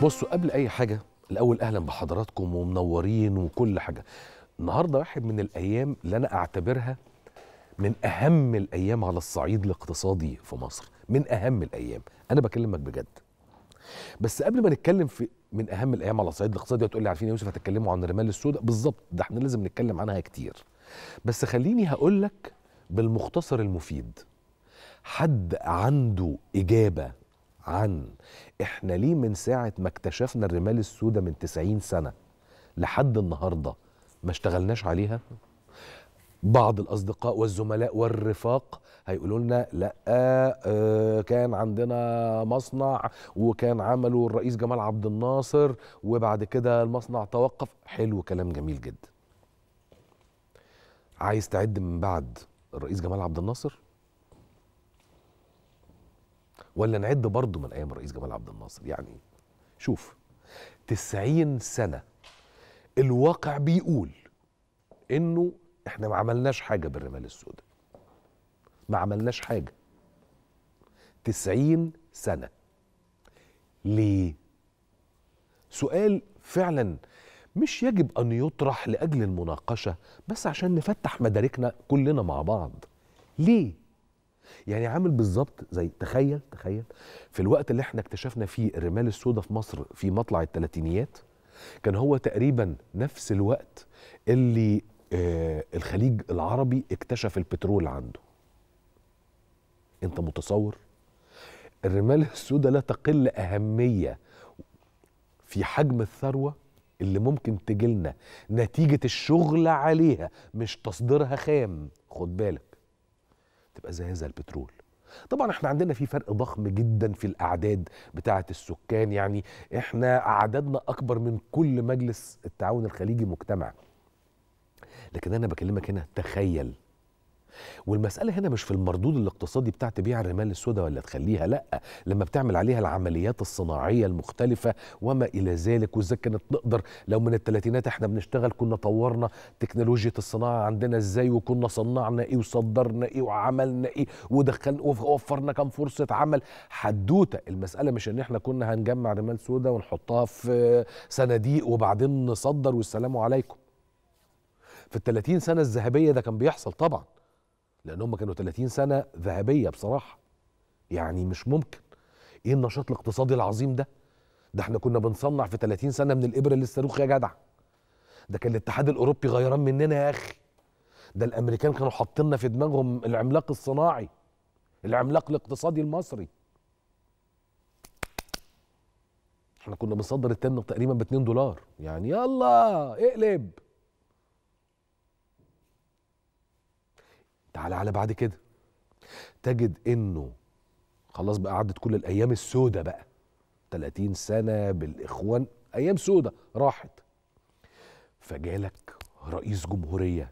بصوا قبل اي حاجه الاول اهلا بحضراتكم ومنورين وكل حاجه النهارده واحد من الايام اللي انا اعتبرها من اهم الايام على الصعيد الاقتصادي في مصر من اهم الايام انا بكلمك بجد بس قبل ما نتكلم في من اهم الايام على الصعيد الاقتصادي هتقول لي عارفين يا يوسف هتتكلموا عن الرمال السوداء بالظبط ده احنا لازم نتكلم عنها كتير بس خليني هقول لك بالمختصر المفيد حد عنده اجابه عن احنا ليه من ساعه ما اكتشفنا الرمال السوداء من 90 سنه لحد النهارده ما اشتغلناش عليها بعض الاصدقاء والزملاء والرفاق هيقولوا لنا لا آه كان عندنا مصنع وكان عمله الرئيس جمال عبد الناصر وبعد كده المصنع توقف حلو كلام جميل جدا عايز تعد من بعد الرئيس جمال عبد الناصر ولا نعد برضه من ايام الرئيس جمال عبد الناصر يعني شوف تسعين سنة الواقع بيقول انه احنا ما عملناش حاجة بالرمال السوداء ما عملناش حاجة تسعين سنة ليه سؤال فعلا مش يجب ان يطرح لاجل المناقشة بس عشان نفتح مداركنا كلنا مع بعض ليه يعني عامل بالظبط زي تخيل تخيل في الوقت اللي احنا اكتشفنا فيه الرمال السوداء في مصر في مطلع الثلاثينيات كان هو تقريبا نفس الوقت اللي آه الخليج العربي اكتشف البترول عنده انت متصور الرمال السوداء لا تقل اهميه في حجم الثروه اللي ممكن تجيلنا نتيجه الشغل عليها مش تصديرها خام خد بالك تبقى زي هذا البترول طبعا احنا عندنا في فرق ضخم جدا في الاعداد بتاعه السكان يعني احنا اعدادنا اكبر من كل مجلس التعاون الخليجي مجتمع لكن انا بكلمك هنا تخيل والمسألة هنا مش في المردود الاقتصادي بتاع تبيع الرمال السوداء ولا تخليها لا لما بتعمل عليها العمليات الصناعية المختلفة وما إلى ذلك وإزاي كانت نقدر لو من الثلاثينات احنا بنشتغل كنا طورنا تكنولوجيا الصناعة عندنا ازاي وكنا صنعنا ايه وصدرنا ايه وعملنا ايه ودخلنا ووفرنا كام فرصة عمل حدوتة المسألة مش ان احنا كنا هنجمع رمال سوداء ونحطها في صناديق وبعدين نصدر والسلام عليكم في ال 30 سنة الذهبية ده كان بيحصل طبعا لان هم كانوا 30 سنه ذهبيه بصراحه يعني مش ممكن ايه النشاط الاقتصادي العظيم ده ده احنا كنا بنصنع في 30 سنه من الابره للصاروخ يا جدع ده كان الاتحاد الاوروبي غيران مننا يا اخي ده الامريكان كانوا حاطيننا في دماغهم العملاق الصناعي العملاق الاقتصادي المصري احنا كنا بنصدر التن تقريبا ب 2 دولار يعني يلا اقلب تعالى على بعد كده تجد انه خلاص بقى عدت كل الايام السوداء بقى 30 سنه بالاخوان ايام سوداء راحت فجالك رئيس جمهوريه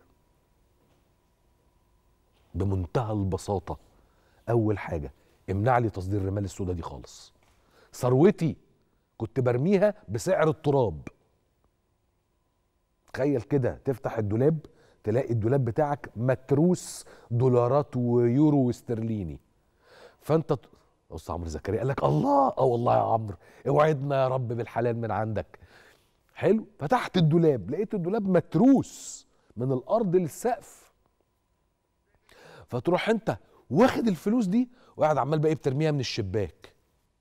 بمنتهى البساطه اول حاجه امنع لي تصدير الرمال السوداء دي خالص ثروتي كنت برميها بسعر التراب تخيل كده تفتح الدولاب تلاقي الدولاب بتاعك متروس دولارات ويورو واسترليني فانت استاذ عمرو زكريا قال لك الله اه والله يا عمرو اوعدنا يا رب بالحلال من عندك حلو فتحت الدولاب لقيت الدولاب متروس من الارض للسقف فتروح انت واخد الفلوس دي وقاعد عمال بقى بترميها من الشباك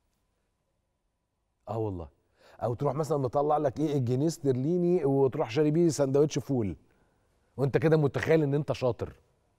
اه والله او تروح مثلا مطلع لك ايه الجنيه استرليني وتروح شاري بيه سندوتش فول وانت كده متخيل ان انت شاطر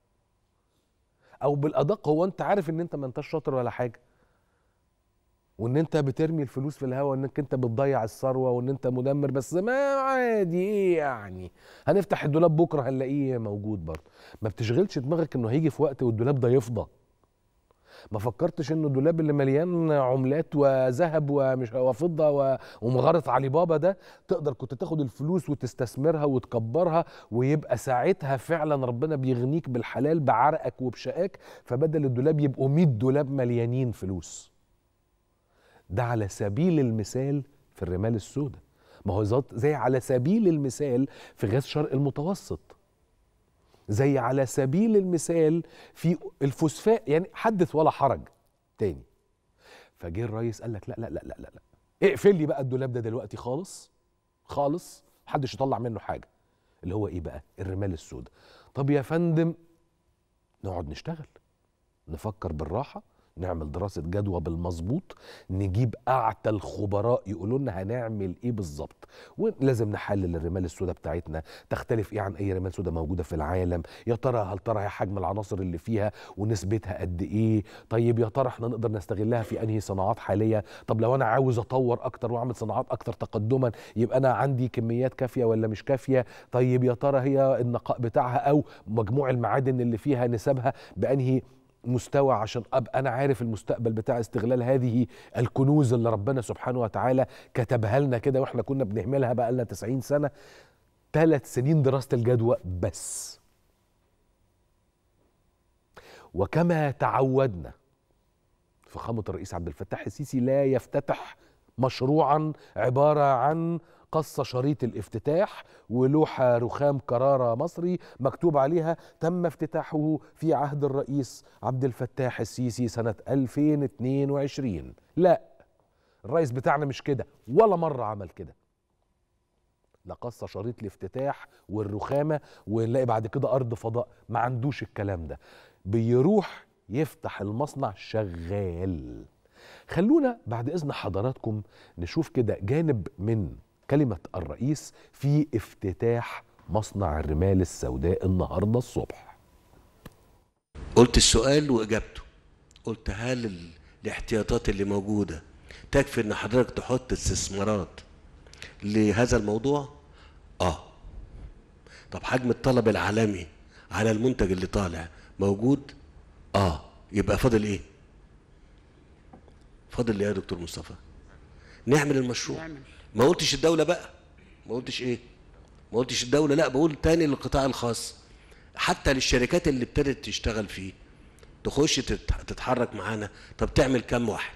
او بالادق هو انت عارف ان انت ما انتش شاطر ولا حاجه وان انت بترمي الفلوس في الهواء وانك انت بتضيع الثروه وان انت مدمر بس ما عادي ايه يعني هنفتح الدولاب بكره هنلاقيه موجود برضه ما بتشغلش دماغك انه هيجي في وقت والدولاب ده يفضى ما فكرتش انه الدولاب اللي مليان عملات وذهب ومش وفضه ومغاره علي بابا ده تقدر كنت تاخد الفلوس وتستثمرها وتكبرها ويبقى ساعتها فعلا ربنا بيغنيك بالحلال بعرقك وبشقاك فبدل الدولاب يبقوا 100 دولاب مليانين فلوس ده على سبيل المثال في الرمال السوداء ما هو زي على سبيل المثال في غاز شرق المتوسط زي على سبيل المثال في الفوسفاء يعني حدث ولا حرج تاني فجه الرئيس قال لك لا لا لا لا لا, لا. اقفل لي بقى الدولاب ده دلوقتي خالص خالص محدش يطلع منه حاجه اللي هو ايه بقى الرمال السوداء طب يا فندم نقعد نشتغل نفكر بالراحه نعمل دراسة جدوى بالمظبوط نجيب أعتى الخبراء يقولوا لنا هنعمل إيه بالظبط ولازم نحلل الرمال السوداء بتاعتنا تختلف إيه عن أي رمال سوداء موجودة في العالم يا ترى هل ترى هي حجم العناصر اللي فيها ونسبتها قد إيه طيب يا ترى إحنا نقدر نستغلها في أنهي صناعات حالية طب لو أنا عاوز أطور أكتر وأعمل صناعات أكتر تقدما يبقى أنا عندي كميات كافية ولا مش كافية طيب يا ترى هي النقاء بتاعها أو مجموع المعادن اللي فيها نسبها بأنهي مستوى عشان ابقى انا عارف المستقبل بتاع استغلال هذه الكنوز اللي ربنا سبحانه وتعالى كتبها لنا كده واحنا كنا بنهملها بقى لنا 90 سنه ثلاث سنين دراسه الجدوى بس وكما تعودنا فخامه الرئيس عبد الفتاح السيسي لا يفتتح مشروعا عباره عن قص شريط الافتتاح ولوحة رخام كرارة مصري مكتوب عليها تم افتتاحه في عهد الرئيس عبد الفتاح السيسي سنة 2022 لا الرئيس بتاعنا مش كده ولا مرة عمل كده لا قص شريط الافتتاح والرخامة ونلاقي بعد كده أرض فضاء ما عندوش الكلام ده بيروح يفتح المصنع شغال خلونا بعد إذن حضراتكم نشوف كده جانب من كلمة الرئيس في افتتاح مصنع الرمال السوداء النهارده الصبح. قلت السؤال واجابته. قلت هل ال- الاحتياطات اللي موجوده تكفي ان حضرتك تحط استثمارات لهذا الموضوع؟ اه. طب حجم الطلب العالمي على المنتج اللي طالع موجود؟ اه. يبقى فاضل ايه؟ فاضل ايه يا دكتور مصطفى؟ نعمل المشروع. نعمل. ما قلتش الدولة بقى ما قلتش ايه ما قلتش الدولة لا بقول تاني للقطاع الخاص حتى للشركات اللي ابتدت تشتغل فيه تخش تت- تتحرك معانا طب تعمل كم واحد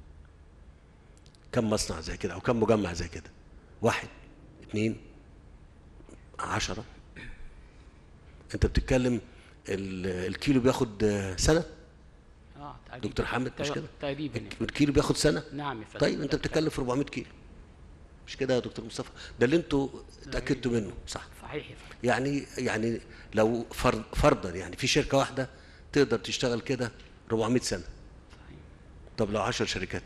كم مصنع زي كده او كم مجمع زي كده واحد اتنين عشرة انت بتتكلم ال- الكيلو بياخد آه، سنة اه تقريبا دكتور حامد مش كده تقريبا يعني. الكيلو بياخد سنة نعم يا فندم طيب انت بتتكلم في 400 كيلو مش كده يا دكتور مصطفى ده اللي انتوا اتاكدتوا منه صح صحيح يا فندم يعني يعني لو فرض فرضا يعني في شركه واحده تقدر تشتغل كده 400 سنه صحيح طب لو 10 شركات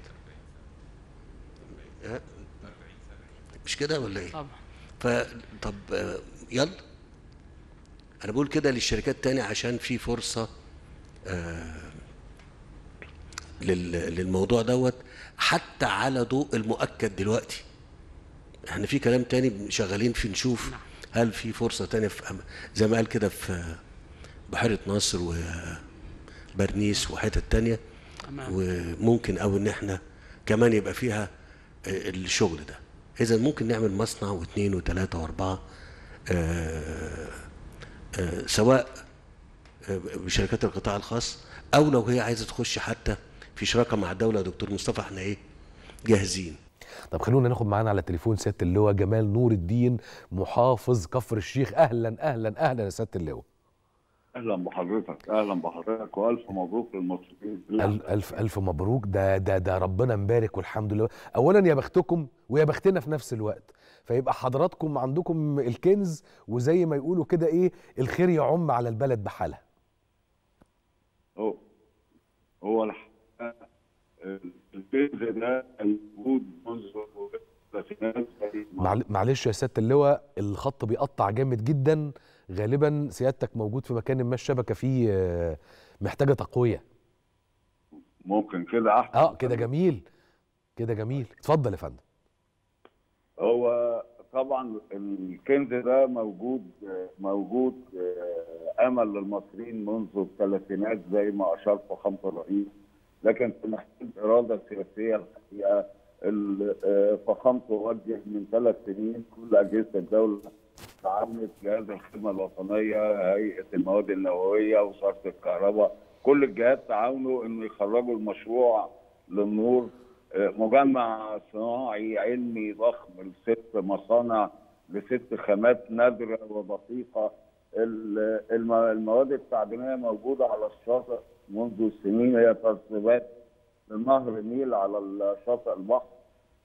ها؟ مش كده ولا ايه طبعا ف طب آه، يلا انا بقول كده للشركات تاني عشان في فرصه آه، لل- للموضوع دوت حتى على ضوء المؤكد دلوقتي احنا في كلام تاني شغالين في نشوف هل في فرصه تانية في أم- زي ما قال كده في بحيره ناصر وبرنيس وحتت تانية تمام وممكن او ان احنا كمان يبقى فيها آه، الشغل ده اذا ممكن نعمل مصنع واثنين وثلاثه واربعه آه، آه، سواء آه، بشركات القطاع الخاص او لو هي عايزه تخش حتى في شراكه مع الدوله يا دكتور مصطفى احنا ايه جاهزين طب خلونا ناخد معانا على التليفون سياده اللواء جمال نور الدين محافظ كفر الشيخ اهلا اهلا اهلا يا سياده اللواء اهلا بحضرتك اهلا بحضرتك والف مبروك للمصريين ألف ألف ألف مبروك ده ده ده ربنا مبارك والحمد لله أولا يا بختكم ويا بختنا في نفس الوقت فيبقى حضراتكم عندكم الكنز وزي ما يقولوا كده إيه الخير يعم على البلد بحالها هو هو الحقيقه الكنز ده موجود منذ الثلاثينات معل- معلش يا سيادة اللواء الخط بيقطع جامد جدا غالبا سيادتك موجود في مكان ما الشبكة فيه آه، محتاجة تقوية ممكن كده احسن اه كده جميل كده جميل اتفضل يا فندم هو طبعا الكنز ده موجود موجود آه، امل للمصريين منذ الثلاثينات زي ما اشار فخامه الرئيس لكن محتاج اراده سياسيه الحقيقه ال- آه، فخامته وجه من ثلاث سنين كل اجهزه الدوله تعاملت جهاز الخدمه الوطنيه هيئه المواد النوويه وزاره الكهرباء كل الجهات تعاونوا انه يخرجوا المشروع للنور آه، مجمع صناعي علمي ضخم لست مصانع لست خامات نادره ودقيقه ال- الم- المواد التعدينيه موجوده على الشاطئ منذ سنين هي ترسبات لنهر النيل على شاطئ البحر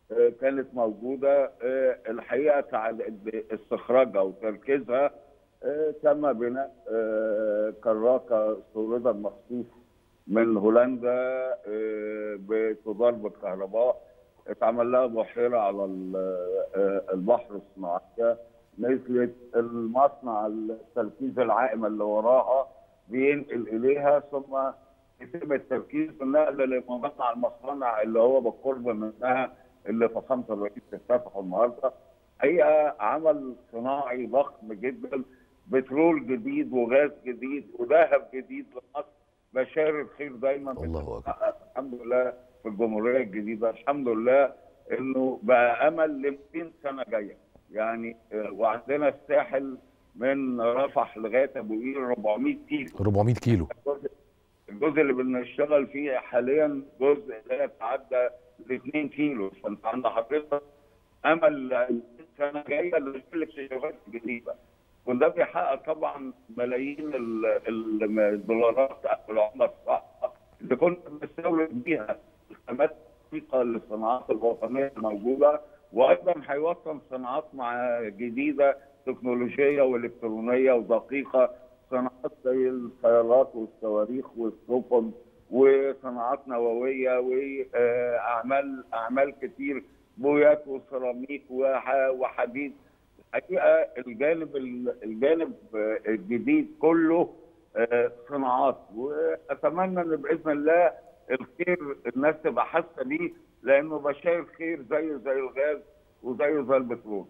آه، كانت موجوده آه، الحقيقه تعال- استخراجها وتركيزها آه، تم بناء آه، كراكه استوردها مخصوص من هولندا آه، بتدار بالكهرباء اتعمل لها بحيره على ال- آه، البحر الصناعيه نزلت المصنع التركيز العائم اللي وراها بينقل اليها ثم يتم التركيز بالنقل لمصنع المصانع اللي هو بالقرب منها اللي فخامه الرئيس افتتحه النهارده حقيقه عمل صناعي ضخم جدا بترول جديد وغاز جديد وذهب جديد لمصر بشار الخير دايما الله أكبر. بتتحقق الحمد لله في الجمهوريه الجديده الحمد لله انه بقى امل ل 200 سنه جايه يعني آه، وعندنا الساحل من رفح لغايه ابو قير 400 كيلو 400 كيلو الجزء- الجزء اللي بنشتغل فيه حاليا جزء لا يتعدى ل 2 كيلو فانت عند حضرتك امل 200 سنه جايه لكل اكتشافات جديده وده بيحقق طبعا ملايين ال- ال- الدولارات في العمله الصعبه اللي كنا بنستورد بيها الخامات الدقيقه للصناعات الوطنيه الموجوده وايضا هيوصل صناعات مع جديده تكنولوجيه والكترونيه ودقيقه صناعات زي السيارات والصواريخ والسفن وصناعات نوويه واعمال اعمال كتير بويات وسيراميك وح- وحديد الحقيقه الجانب الجانب الجديد كله آه، صناعات واتمنى ان باذن الله الخير الناس تبقى حاسه بيه لانه بشاير خير زيه زي الغاز وزيه زي البترول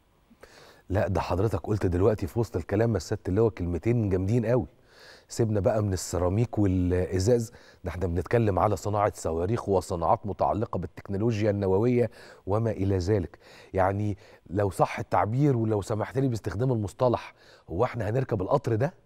لا ده حضرتك قلت دلوقتي في وسط الكلام مسات اللي هو كلمتين جامدين قوي سيبنا بقى من السيراميك والازاز ده احنا بنتكلم على صناعه صواريخ وصناعات متعلقه بالتكنولوجيا النوويه وما الى ذلك يعني لو صح التعبير ولو سمحت لي باستخدام المصطلح هو احنا هنركب القطر ده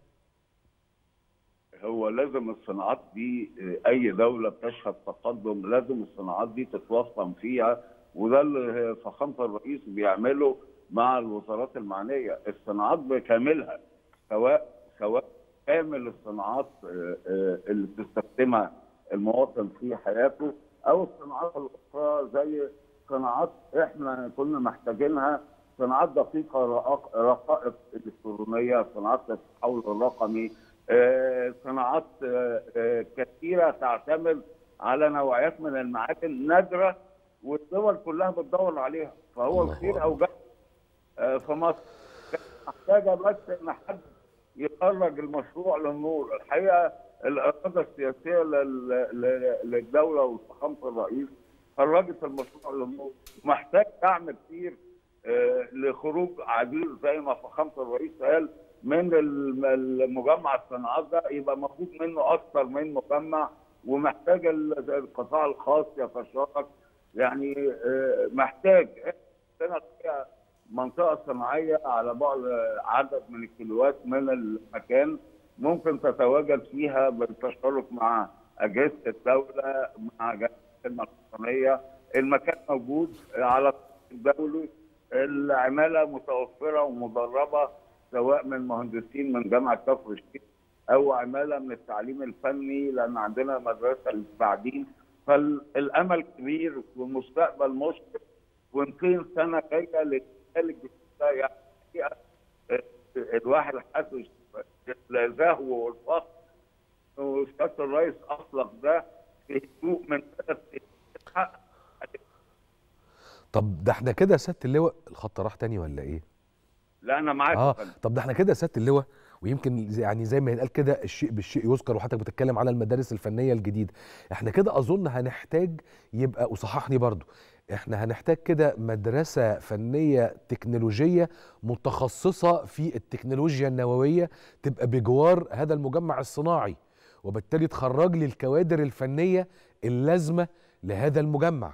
هو لازم الصناعات دي آه، اي دوله بتشهد تقدم لازم الصناعات دي تتوطن فيها وده اللي فخامه الرئيس بيعمله مع الوزارات المعنيه الصناعات بكاملها سواء سواء كامل الصناعات آه، آه، اللي بتستخدمها المواطن في حياته او الصناعات الاخرى زي صناعات احنا كنا محتاجينها صناعات دقيقه رقائق- رقائق الكترونيه صناعات التحول الرقمي آه، صناعات آه، آه، كثيره تعتمد على نوعيات من المعادن نادره والدول كلها بتدور عليها فهو الله الخير أكبر. اوجد آه، في مصر كانت محتاجه بس ان حد يخرج المشروع للنور الحقيقه الاراده السياسيه لل- ل- للدوله وفخامه الرئيس خرجت المشروع للنور محتاج دعم كتير آه، لخروج عديد زي ما فخامه الرئيس قال من الم- المجمع الصناعات ده يبقى مفروض منه اكثر من مجمع ومحتاج ال- القطاع الخاص يتشارك يعني آه، محتاج عندنا الحقيقة منطقه صناعيه على بعد عدد من الكيلوات من المكان ممكن تتواجد فيها بالتشارك مع اجهزه الدوله مع جهاز الخدمه الوطنيه المكان موجود على الدولي العماله متوفره ومدربه سواء من مهندسين من جامعه كفر الشيخ او عماله من التعليم الفني لان عندنا مدرسه للتعدين فالامل كبير والمستقبل مشرق و200 سنه جايه للجيل الجديد ده يعني الحقيقة، آه، الواحد حاسس بالزهو والفخر وسياده الرئيس اطلق ده في هدوء من ثلاث سنين اتحقق. طب ده احنا كده يا سياده اللواء الخط راح تاني ولا ايه لا انا معاك اه يا فندم. طب ده احنا كده يا سياده اللواء ويمكن زي- يعني زي ما يتقال كده الشيء بالشيء يذكر وحضرتك بتتكلم على المدارس الفنيه الجديده احنا كده اظن هنحتاج يبقى وصححني برضو احنا هنحتاج كده مدرسه فنيه تكنولوجيه متخصصه في التكنولوجيا النوويه تبقى بجوار هذا المجمع الصناعي وبالتالي تخرج لي الكوادر الفنيه اللازمه لهذا المجمع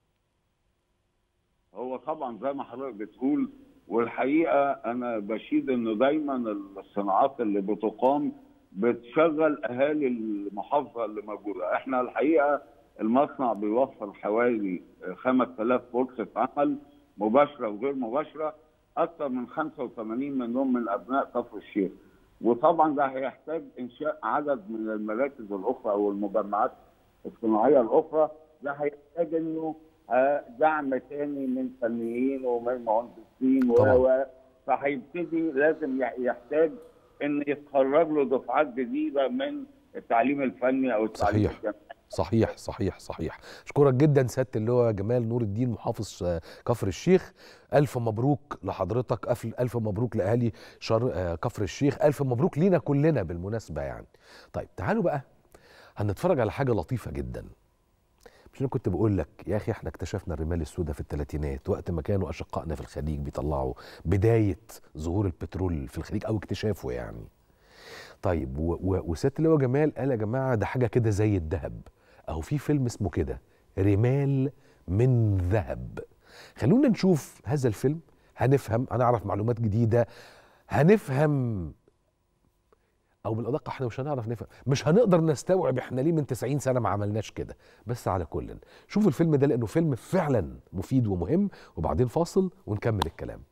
هو طبعا زي ما حضرتك بتقول والحقيقه انا بشيد انه دايما الصناعات اللي بتقام بتشغل اهالي المحافظه اللي موجوده، احنا الحقيقه المصنع بيوفر حوالي 5000 فرصه عمل مباشره وغير مباشره اكثر من 85 منهم من ابناء كفر الشيخ. وطبعا ده هيحتاج انشاء عدد من المراكز الاخرى او المجمعات الصناعيه الاخرى ده هيحتاج انه آه، دعم تاني من فنيين ومن مهندسين و طبعاً. و فهيبتدي لازم يح- يحتاج ان يتخرج له دفعات جديده من التعليم الفني او التعليم صحيح. الجامعي صحيح صحيح صحيح اشكرك جدا سياده اللواء جمال نور الدين محافظ آه، كفر الشيخ الف مبروك لحضرتك الف الف مبروك لاهالي شر آه، كفر الشيخ الف مبروك لينا كلنا بالمناسبه يعني طيب تعالوا بقى هنتفرج على حاجه لطيفه جدا مش انا كنت بقول لك يا اخي احنا اكتشفنا الرمال السوداء في الثلاثينات وقت ما كانوا اشقائنا في الخليج بيطلعوا بدايه ظهور البترول في الخليج او اكتشافه يعني طيب و- و- وسياده اللواء جمال قال يا جماعه ده حاجه كده زي الذهب اهو في فيلم اسمه كده رمال من ذهب خلونا نشوف هذا الفيلم هنفهم هنعرف معلومات جديده هنفهم او بالادق احنا مش هنعرف نفهم مش هنقدر نستوعب احنا ليه من 90 سنه ما عملناش كده بس على كل شوفوا الفيلم ده لانه فيلم فعلا مفيد ومهم وبعدين فاصل ونكمل الكلام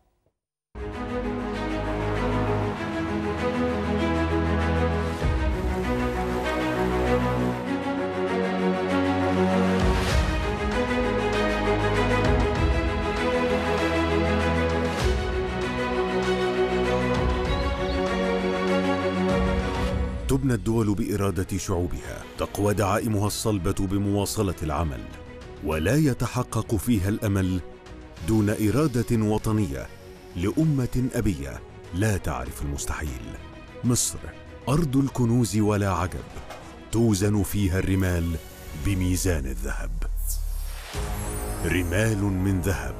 تبنى الدول باراده شعوبها تقوى دعائمها الصلبه بمواصله العمل ولا يتحقق فيها الامل دون اراده وطنيه لامه ابيه لا تعرف المستحيل مصر ارض الكنوز ولا عجب توزن فيها الرمال بميزان الذهب رمال من ذهب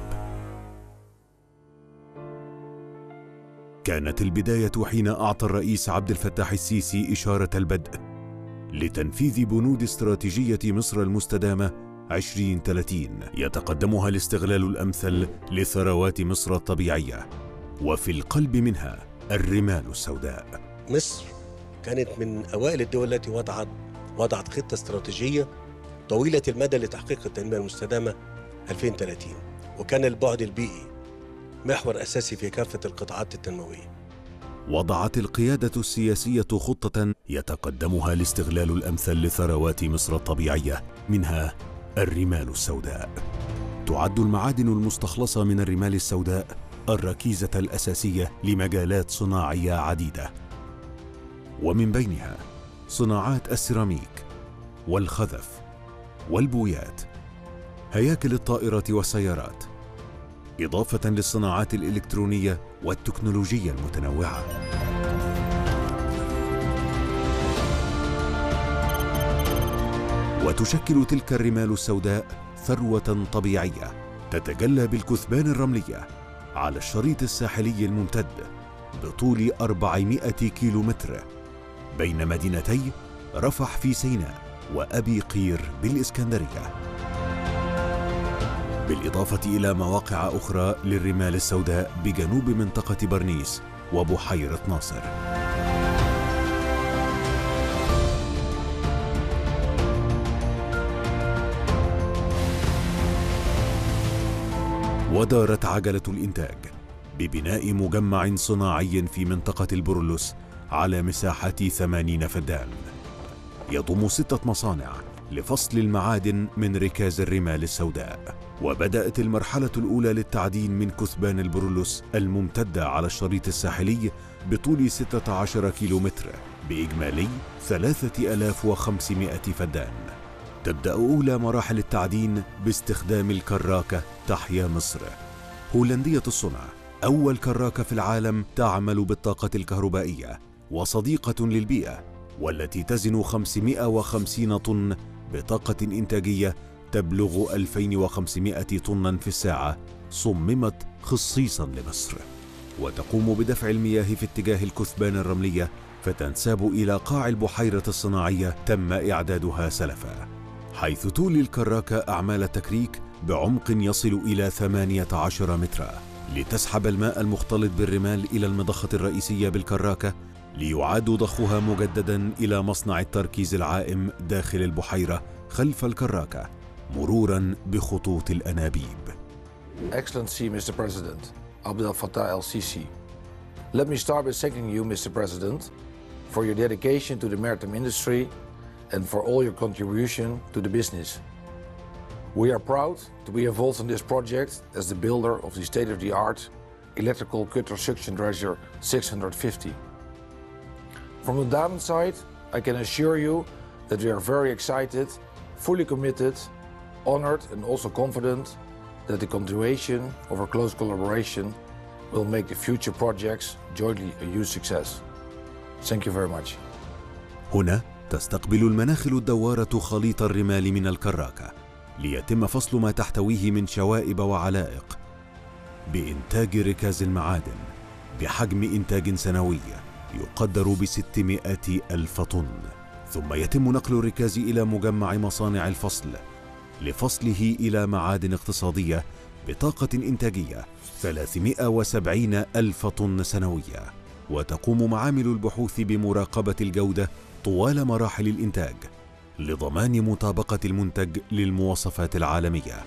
كانت البداية حين أعطى الرئيس عبد الفتاح السيسي إشارة البدء لتنفيذ بنود استراتيجية مصر المستدامة 2030 يتقدمها الاستغلال الأمثل لثروات مصر الطبيعية وفي القلب منها الرمال السوداء مصر كانت من اوائل الدول التي وضعت وضعت خطه استراتيجيه طويله المدى لتحقيق التنميه المستدامه 2030 وكان البعد البيئي محور اساسي في كافه القطاعات التنمويه وضعت القيادة السياسية خطة يتقدمها الاستغلال الأمثل لثروات مصر الطبيعية منها الرمال السوداء. تعد المعادن المستخلصة من الرمال السوداء الركيزة الأساسية لمجالات صناعية عديدة. ومن بينها صناعات السيراميك والخذف والبويات هياكل الطائرات والسيارات إضافة للصناعات الإلكترونية والتكنولوجية المتنوعة. وتشكل تلك الرمال السوداء ثروة طبيعية تتجلى بالكثبان الرملية على الشريط الساحلي الممتد بطول 400 كيلومتر بين مدينتي رفح في سيناء وأبي قير بالإسكندرية. بالإضافة إلى مواقع أخرى للرمال السوداء بجنوب منطقة برنيس وبحيرة ناصر. ودارت عجلة الإنتاج ببناء مجمع صناعي في منطقة البرولوس على مساحة 80 فدان. يضم ستة مصانع لفصل المعادن من ركاز الرمال السوداء وبدأت المرحلة الأولى للتعدين من كثبان البرولوس الممتدة على الشريط الساحلي بطول 16 كيلومتر بإجمالي 3500 فدان تبدأ أولى مراحل التعدين باستخدام الكراكة تحيا مصر هولندية الصنع أول كراكة في العالم تعمل بالطاقة الكهربائية وصديقة للبيئة والتي تزن 550 طن بطاقة إنتاجية تبلغ 2500 طنا في الساعة صممت خصيصا لمصر وتقوم بدفع المياه في اتجاه الكثبان الرملية فتنساب إلى قاع البحيرة الصناعية تم إعدادها سلفا حيث تولي الكراكة أعمال التكريك بعمق يصل إلى 18 مترا لتسحب الماء المختلط بالرمال إلى المضخة الرئيسية بالكراكة ليعاد ضخها مجددا إلى مصنع التركيز العائم داخل البحيرة خلف الكراكة مرورا بخطوط الأنابيب Excellency, Mr. President, Abdel Fattah el Sisi. Let me start by thanking you, Mr. President, for your dedication to the maritime industry and for all your contribution to the business. We are proud to be involved in this project as the builder of the state-of-the-art electrical cut construction dredger 650. From the Damen side, I can assure you that we are very excited, fully committed, honored and also confident that the continuation of our close collaboration will make the future projects jointly a huge success. Thank you very much. هنا تستقبل المناخل الدوارة خليط الرمال من الكراكة ليتم فصل ما تحتويه من شوائب وعلائق بإنتاج ركاز المعادن بحجم إنتاج سنوي يقدر بستمائة ألف طن ثم يتم نقل الركاز إلى مجمع مصانع الفصل لفصله إلى معادن اقتصادية بطاقة إنتاجية 370 ألف طن سنوية وتقوم معامل البحوث بمراقبة الجودة طوال مراحل الإنتاج لضمان مطابقة المنتج للمواصفات العالمية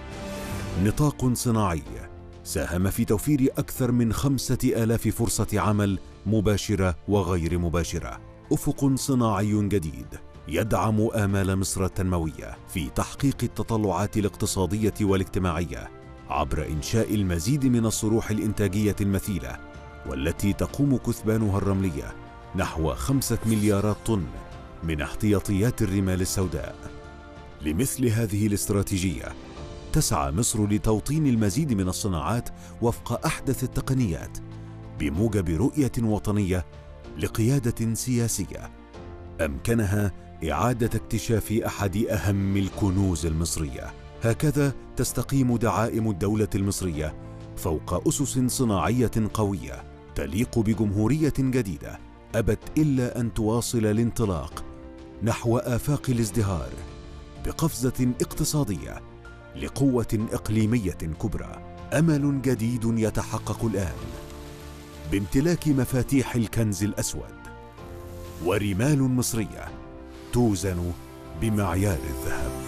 نطاق صناعي ساهم في توفير أكثر من خمسة آلاف فرصة عمل مباشرة وغير مباشرة أفق صناعي جديد يدعم آمال مصر التنموية في تحقيق التطلعات الاقتصادية والاجتماعية عبر إنشاء المزيد من الصروح الإنتاجية المثيلة والتي تقوم كثبانها الرملية نحو خمسة مليارات طن من احتياطيات الرمال السوداء لمثل هذه الاستراتيجية تسعى مصر لتوطين المزيد من الصناعات وفق أحدث التقنيات بموجب رؤية وطنية لقيادة سياسية أمكنها إعادة اكتشاف أحد أهم الكنوز المصرية هكذا تستقيم دعائم الدولة المصرية فوق أسس صناعية قوية تليق بجمهورية جديدة أبت إلا أن تواصل الانطلاق نحو آفاق الازدهار بقفزة اقتصادية لقوة إقليمية كبرى أمل جديد يتحقق الآن بامتلاك مفاتيح الكنز الأسود ورمال مصرية توزن بمعيار الذهب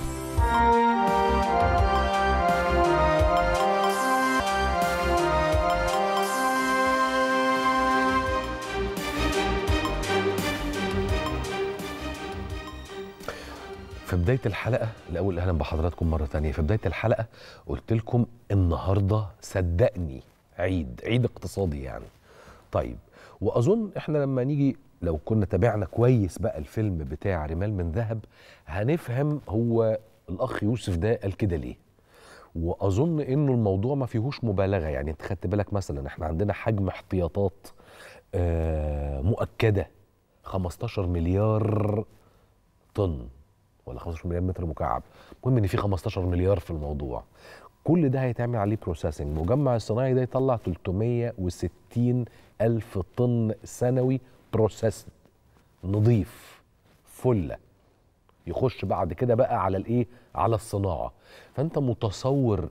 في بداية الحلقة الأول أهلا بحضراتكم مرة تانية في بداية الحلقة قلت لكم النهاردة صدقني عيد عيد اقتصادي يعني طيب وأظن إحنا لما نيجي لو كنا تابعنا كويس بقى الفيلم بتاع رمال من ذهب هنفهم هو الأخ يوسف ده قال كده ليه وأظن إنه الموضوع ما فيهوش مبالغة يعني أنت خدت بالك مثلا إحنا عندنا حجم احتياطات آه مؤكدة 15 مليار طن ولا 15 مليار متر مكعب المهم ان في 15 مليار في الموضوع كل ده هيتعمل عليه بروسيسنج مجمع الصناعي ده يطلع 360 الف طن سنوي بروسيس نظيف فله يخش بعد كده بقى على الايه على الصناعه فانت متصور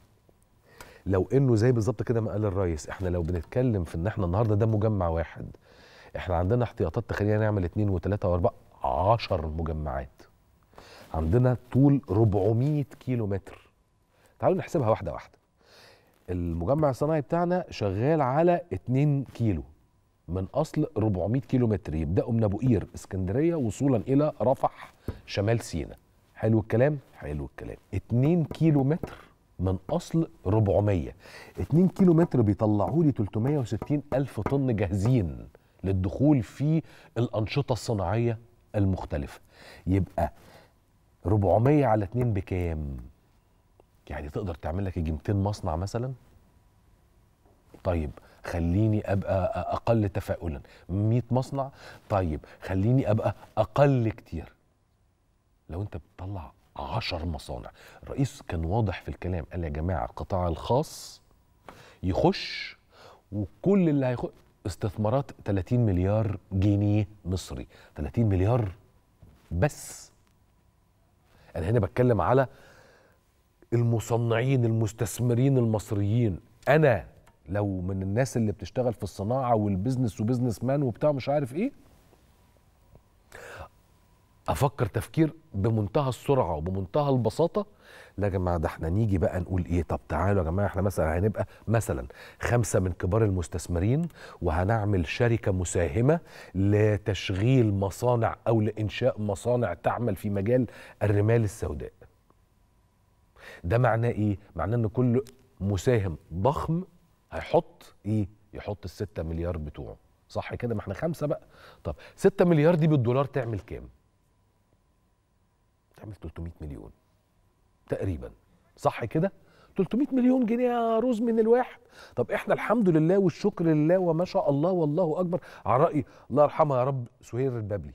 لو انه زي بالظبط كده ما قال الرئيس احنا لو بنتكلم في ان احنا النهارده ده مجمع واحد احنا عندنا احتياطات تخلينا نعمل اتنين وتلاته واربعه 10 مجمعات عندنا طول 400 كيلو متر تعالوا نحسبها واحده واحده المجمع الصناعي بتاعنا شغال على 2 كيلو من اصل 400 كيلو متر يبداوا من ابو قير اسكندريه وصولا الى رفح شمال سيناء حلو الكلام حلو الكلام 2 كيلو متر من اصل 400 2 كيلو متر بيطلعوا لي 360 الف طن جاهزين للدخول في الانشطه الصناعيه المختلفه يبقى 400 على 2 بكام؟ يعني تقدر تعمل لك يجي 200 مصنع مثلا؟ طيب خليني ابقى اقل تفاؤلا 100 مصنع طيب خليني ابقى اقل كتير لو انت بتطلع 10 مصانع الرئيس كان واضح في الكلام قال يا جماعه القطاع الخاص يخش وكل اللي هيخش استثمارات 30 مليار جنيه مصري 30 مليار بس انا هنا بتكلم على المصنعين المستثمرين المصريين انا لو من الناس اللي بتشتغل في الصناعه والبزنس وبزنس مان وبتاع مش عارف ايه افكر تفكير بمنتهى السرعه وبمنتهى البساطه لا يا جماعه ده احنا نيجي بقى نقول ايه طب تعالوا يا جماعه احنا مثلا هنبقى مثلا خمسه من كبار المستثمرين وهنعمل شركه مساهمه لتشغيل مصانع او لانشاء مصانع تعمل في مجال الرمال السوداء ده معناه ايه معناه ان كل مساهم ضخم هيحط ايه يحط الستة مليار بتوعه صح كده ما احنا خمسة بقى طب ستة مليار دي بالدولار تعمل كام تعمل 300 مليون تقريبا صح كده 300 مليون جنيه يا روز من الواحد طب احنا الحمد لله والشكر لله وما شاء الله والله اكبر على راي الله يرحمها يا رب سهير البابلي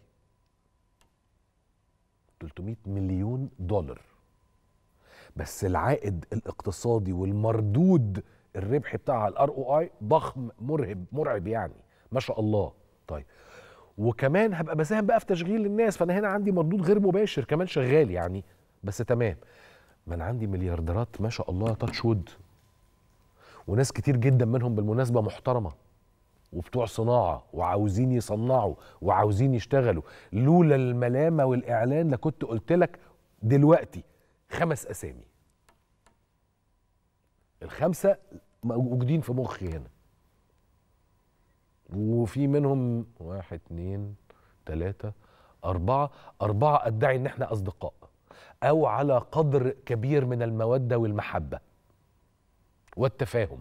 300 مليون دولار بس العائد الاقتصادي والمردود الربح بتاع الار او اي ضخم مرهب مرعب يعني ما شاء الله طيب وكمان هبقى بساهم بقى في تشغيل الناس فانا هنا عندي مردود غير مباشر كمان شغال يعني بس تمام ما انا عندي مليارديرات ما شاء الله تاتش وود وناس كتير جدا منهم بالمناسبه محترمه وبتوع صناعه وعاوزين يصنعوا وعاوزين يشتغلوا لولا الملامه والاعلان لكنت قلت لك دلوقتي خمس اسامي الخمسه موجودين في مخي هنا وفي منهم واحد اتنين تلاتة أربعة أربعة أدعي إن إحنا أصدقاء أو على قدر كبير من المودة والمحبة والتفاهم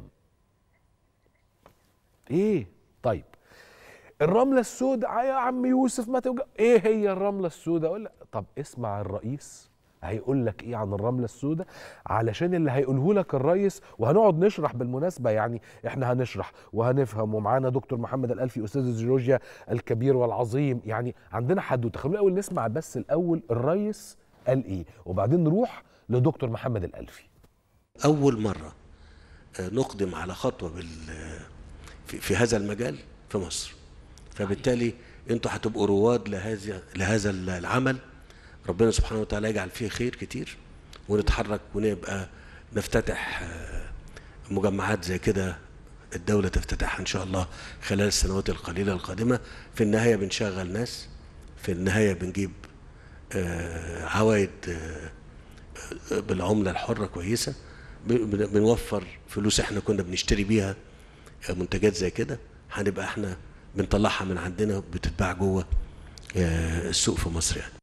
إيه طيب الرملة السوداء يا عم يوسف ما توجع إيه هي الرملة السوداء أقول لك طب اسمع الرئيس هيقول لك ايه عن الرمله السوداء علشان اللي هيقوله لك الريس وهنقعد نشرح بالمناسبه يعني احنا هنشرح وهنفهم ومعانا دكتور محمد الالفي استاذ الجيولوجيا الكبير والعظيم يعني عندنا حدوته خلونا الاول نسمع بس الاول الريس قال ايه وبعدين نروح لدكتور محمد الالفي اول مره آه، نقدم على خطوه بال في, في هذا المجال في مصر فبالتالي انتوا هتبقوا رواد لهذا لهذا العمل ربنا سبحانه وتعالى يجعل فيه خير كتير ونتحرك ونبقى نفتتح آه، مجمعات زي كده الدولة تفتتحها إن شاء الله خلال السنوات القليلة القادمة في النهاية بنشغل ناس في النهاية بنجيب آه، عوائد آه، آه، بالعملة الحرة كويسة ب- بن- بنوفر فلوس احنا كنا بنشتري بيها آه، منتجات زي كده هنبقى احنا بنطلعها من عندنا بتتباع جوه آه، السوق في مصر يعني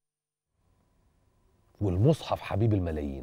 والمصحف حبيب الملايين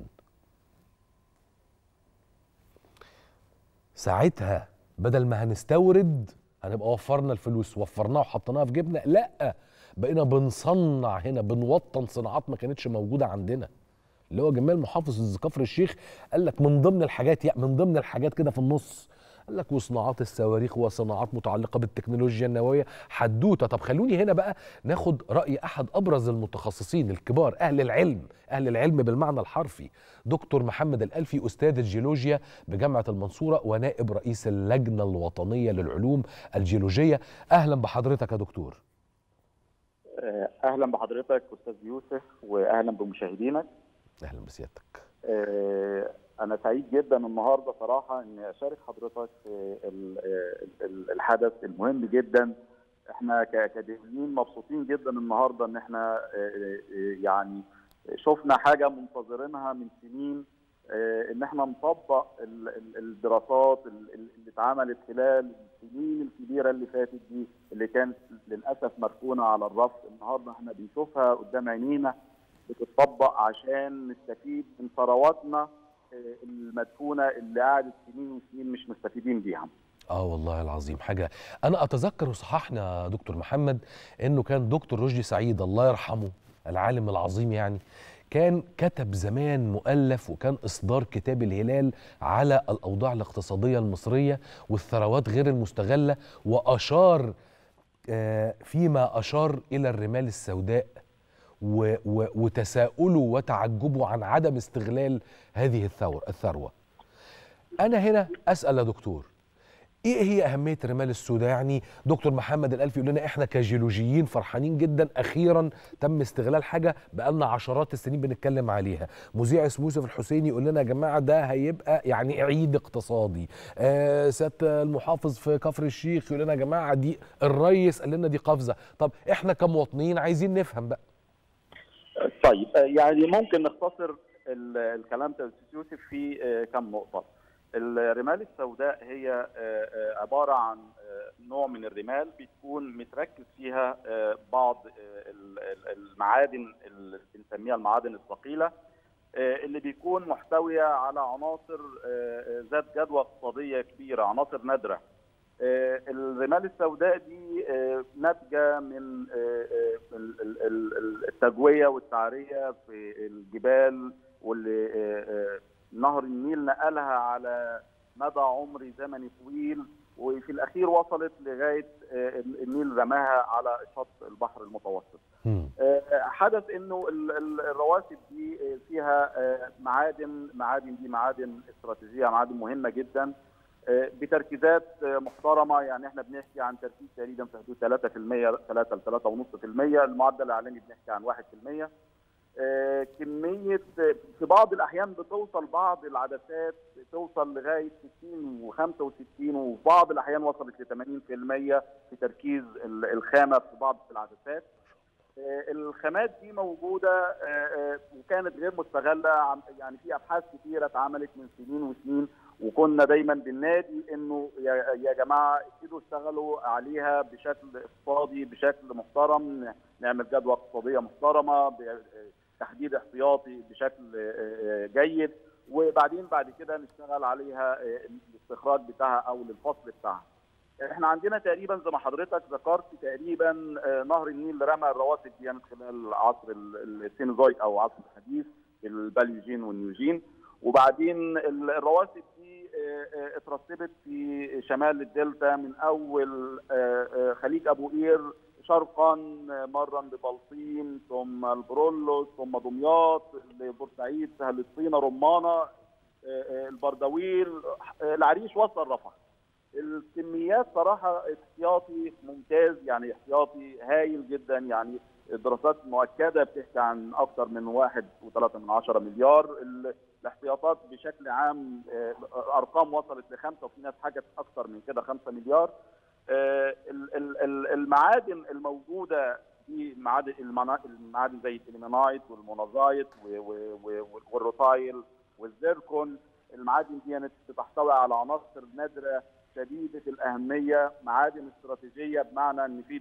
ساعتها بدل ما هنستورد هنبقى وفرنا الفلوس وفرناها وحطيناها في جيبنا لا بقينا بنصنع هنا بنوطن صناعات ما كانتش موجوده عندنا اللي هو جمال محافظ كفر الشيخ قال لك من ضمن الحاجات يعني من ضمن الحاجات كده في النص قال لك وصناعات الصواريخ وصناعات متعلقه بالتكنولوجيا النوويه حدوته طب خلوني هنا بقى ناخد راي احد ابرز المتخصصين الكبار اهل العلم اهل العلم بالمعنى الحرفي دكتور محمد الالفي استاذ الجيولوجيا بجامعه المنصوره ونائب رئيس اللجنه الوطنيه للعلوم الجيولوجيه اهلا بحضرتك يا دكتور اهلا بحضرتك استاذ يوسف واهلا بمشاهدينك اهلا بسيادتك آه، انا سعيد جدا النهارده صراحه اني اشارك حضرتك في ال- ال- الحدث المهم جدا احنا كاكاديميين مبسوطين جدا النهارده ان احنا آه، آه، يعني شفنا حاجه منتظرينها من سنين آه، ان احنا نطبق ال- ال- الدراسات ال- ال- اللي اتعملت خلال السنين الكبيره اللي فاتت دي اللي كانت للاسف مركونه على الرف النهارده احنا بنشوفها قدام عينينا بتطبق عشان نستفيد من ثرواتنا آه، المدفونه اللي قعدت سنين وسنين مش مستفيدين بيها. اه والله العظيم حاجه انا اتذكر وصححنا يا دكتور محمد انه كان دكتور رشدي سعيد الله يرحمه العالم العظيم يعني كان كتب زمان مؤلف وكان اصدار كتاب الهلال على الاوضاع الاقتصاديه المصريه والثروات غير المستغله واشار آه، فيما اشار الى الرمال السوداء و و وتساؤله وتعجبه عن عدم استغلال هذه الثور الثروه انا هنا اسال يا دكتور ايه هي اهميه الرمال السوداء يعني دكتور محمد الالفي يقول لنا احنا كجيولوجيين فرحانين جدا اخيرا تم استغلال حاجه بقالنا عشرات السنين بنتكلم عليها مذيع اسمه يوسف الحسيني يقول لنا يا جماعه ده هيبقى يعني عيد اقتصادي آه سياده المحافظ في كفر الشيخ يقول لنا يا جماعه دي الريس قال لنا دي قفزه طب احنا كمواطنين عايزين نفهم بقى طيب آه، يعني ممكن نختصر ال- الكلام ده يا أستاذ يوسف في آه، كم نقطه. الرمال السوداء هي آه، آه، عباره عن آه، نوع من الرمال بتكون متركز فيها آه، بعض آه، ال- ال- المعادن اللي بنسميها المعادن الثقيله آه، اللي بيكون محتويه على عناصر آه، آه، ذات جدوى اقتصاديه كبيره عناصر نادره آه، الرمال السوداء دي آه، ناتجه من آه، آه، ال- ال- ال- ال- التجويه والتعريه في الجبال واللي آه، آه، نهر النيل نقلها على مدى عمر زمني طويل وفي الاخير وصلت لغايه آه، النيل رماها على شط البحر المتوسط. مم. آه، حدث انه ال- ال- الرواسب دي آه، فيها آه، معادن معادن دي معادن استراتيجيه معادن مهمه جدا آه، بتركيزات آه، محترمه يعني احنا بنحكي عن تركيز تقريبا في حدود 3% 3 ل 3.5% المعدل الاعلامي بنحكي عن 1% آه، كميه آه، في بعض الاحيان بتوصل بعض العدسات توصل لغايه 60 و65 وفي بعض الاحيان وصلت ل 80% في تركيز ال- الخامه في بعض العدسات آه، الخامات دي موجوده آه، آه، وكانت غير مستغله عم- يعني في ابحاث كثيره اتعملت من سنين وسنين وكنا دايما بالنادي انه يا يا جماعه ابتدوا اشتغلوا عليها بشكل اقتصادي بشكل محترم نعمل جدوى اقتصاديه محترمه ب- تحديد احتياطي بشكل آه، آه، جيد وبعدين بعد كده نشتغل عليها آه، الاستخراج بتاعها او للفصل بتاعها. احنا عندنا تقريبا زي ما حضرتك ذكرت تقريبا آه، نهر النيل رمى الرواسب دي يعني خلال عصر ال- السينوزويك او عصر الحديث الباليوجين والنيوجين وبعدين ال- الرواسب دي آه، آه، اترسبت في شمال الدلتا من اول آه، آه، خليج ابو قير شرقا آه، مرا ببلطيم ثم البرولوس ثم دمياط لبورسعيد سهل الطينه رمانه آه، آه، البردويل آه، العريش وصل رفح الكميات صراحه احتياطي ممتاز يعني احتياطي هايل جدا يعني دراسات مؤكده بتحكي عن اكثر من واحد وثلاثة من عشرة مليار ال- الاحتياطات بشكل عام آه، ارقام وصلت لخمسه وفي ناس حاجت اكثر من كده خمسة مليار آه، ال- ال- ال- المعادن الموجوده في معادن المنا- المعادن زي الاليمنايت والمونازايت و- و- و- والروتايل والزيركون المعادن دي كانت بتحتوي على عناصر نادره شديده الاهميه معادن استراتيجيه بمعنى ان في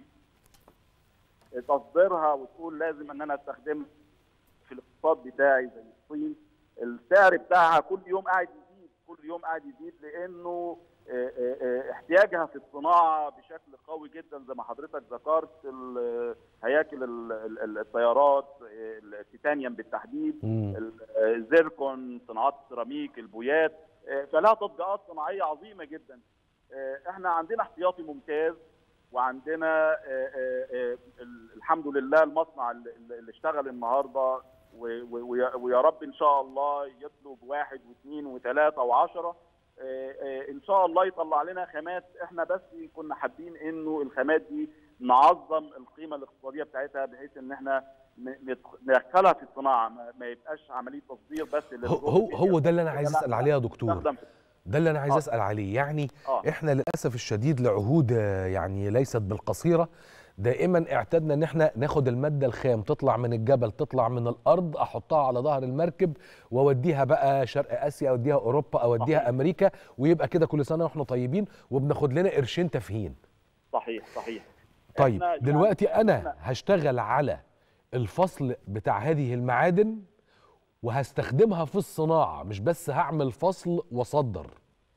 تصديرها وتقول لازم ان انا استخدمها في الاقتصاد بتاعي زي الصين السعر بتاعها كل يوم قاعد يزيد كل يوم قاعد يزيد لانه آه، آه، آه، احتياجها في الصناعه بشكل قوي جدا زي ما حضرتك ذكرت ال- هياكل ال- ال- الطيارات آه، التيتانيوم بالتحديد مم. ال- الزيركون صناعات السيراميك البويات آه، فلها تطبيقات صناعيه عظيمه جدا آه، احنا عندنا احتياطي ممتاز وعندنا آه، آه، آه، ال- الحمد لله المصنع اللي اللي اشتغل النهارده و- و- ويا ويا رب ان شاء الله يطلب واحد واثنين وثلاثه وعشره آه، آه، ان شاء الله يطلع لنا خامات احنا بس كنا حابين انه الخامات دي نعظم القيمه الاقتصاديه بتاعتها بحيث ان احنا ن- ندخ- ندخلها في الصناعه ما ما يبقاش عمليه تصدير بس هو هو, هو ده اللي انا عايز اسال عليه يا دكتور تستخدم في ده اللي انا عايز آه. اسال عليه يعني آه. احنا للاسف الشديد لعهود آه، يعني ليست بالقصيره دائما اعتدنا ان احنا ناخد الماده الخام تطلع من الجبل تطلع من الارض احطها على ظهر المركب واوديها بقى شرق اسيا اوديها اوروبا اوديها صحيح. امريكا ويبقى كده كل سنه واحنا طيبين وبناخد لنا قرشين تافهين صحيح صحيح طيب إحنا يعني دلوقتي انا إحنا- هشتغل على الفصل بتاع هذه المعادن وهستخدمها في الصناعه مش بس هعمل فصل واصدر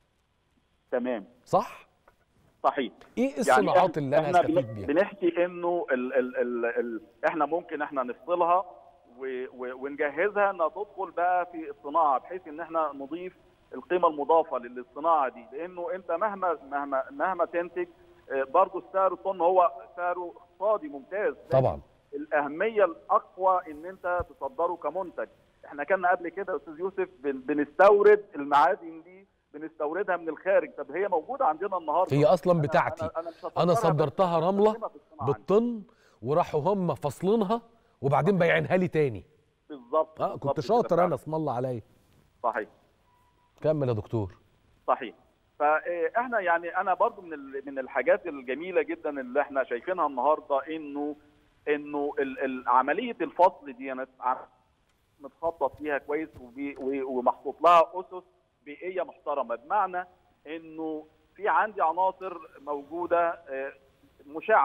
تمام صح صحيح ايه الصناعات اللي انا احنا هستفيد بن- بيها بنحكي انه ال ال ال ال احنا ممكن احنا نفصلها و- و- ونجهزها انها تدخل بقى في الصناعه بحيث ان احنا نضيف القيمه المضافه للصناعه دي لانه انت مهما مهما مهما تنتج آه، برضه السعر الطن هو سعره اقتصادي ممتاز طبعا الاهميه الاقوى ان انت تصدره كمنتج احنا كنا قبل كده يا استاذ يوسف بن- بنستورد المعادن دي بنستوردها من الخارج طب هي موجوده عندنا النهارده هي اصلا أنا- بتاعتي أنا- أنا مش انا هصدرها، بس صدرتها رمله هستخدمها في الصناعة عندي. بالطن وراحوا هم فاصلينها وبعدين بايعينها لي تاني بالظبط اه بالظبط كنت كده شاطر فعلا. انا اسم الله عليا صحيح كمل يا دكتور صحيح فاحنا يعني انا برضو من ال- من الحاجات الجميله جدا اللي احنا شايفينها النهارده انه انه ال- ال- عمليه الفصل دي أنا ع- متخطط فيها كويس وبي- و- ومحطوط لها اسس بيئيه محترمه بمعنى انه في عندي عناصر موجوده آه، مشعه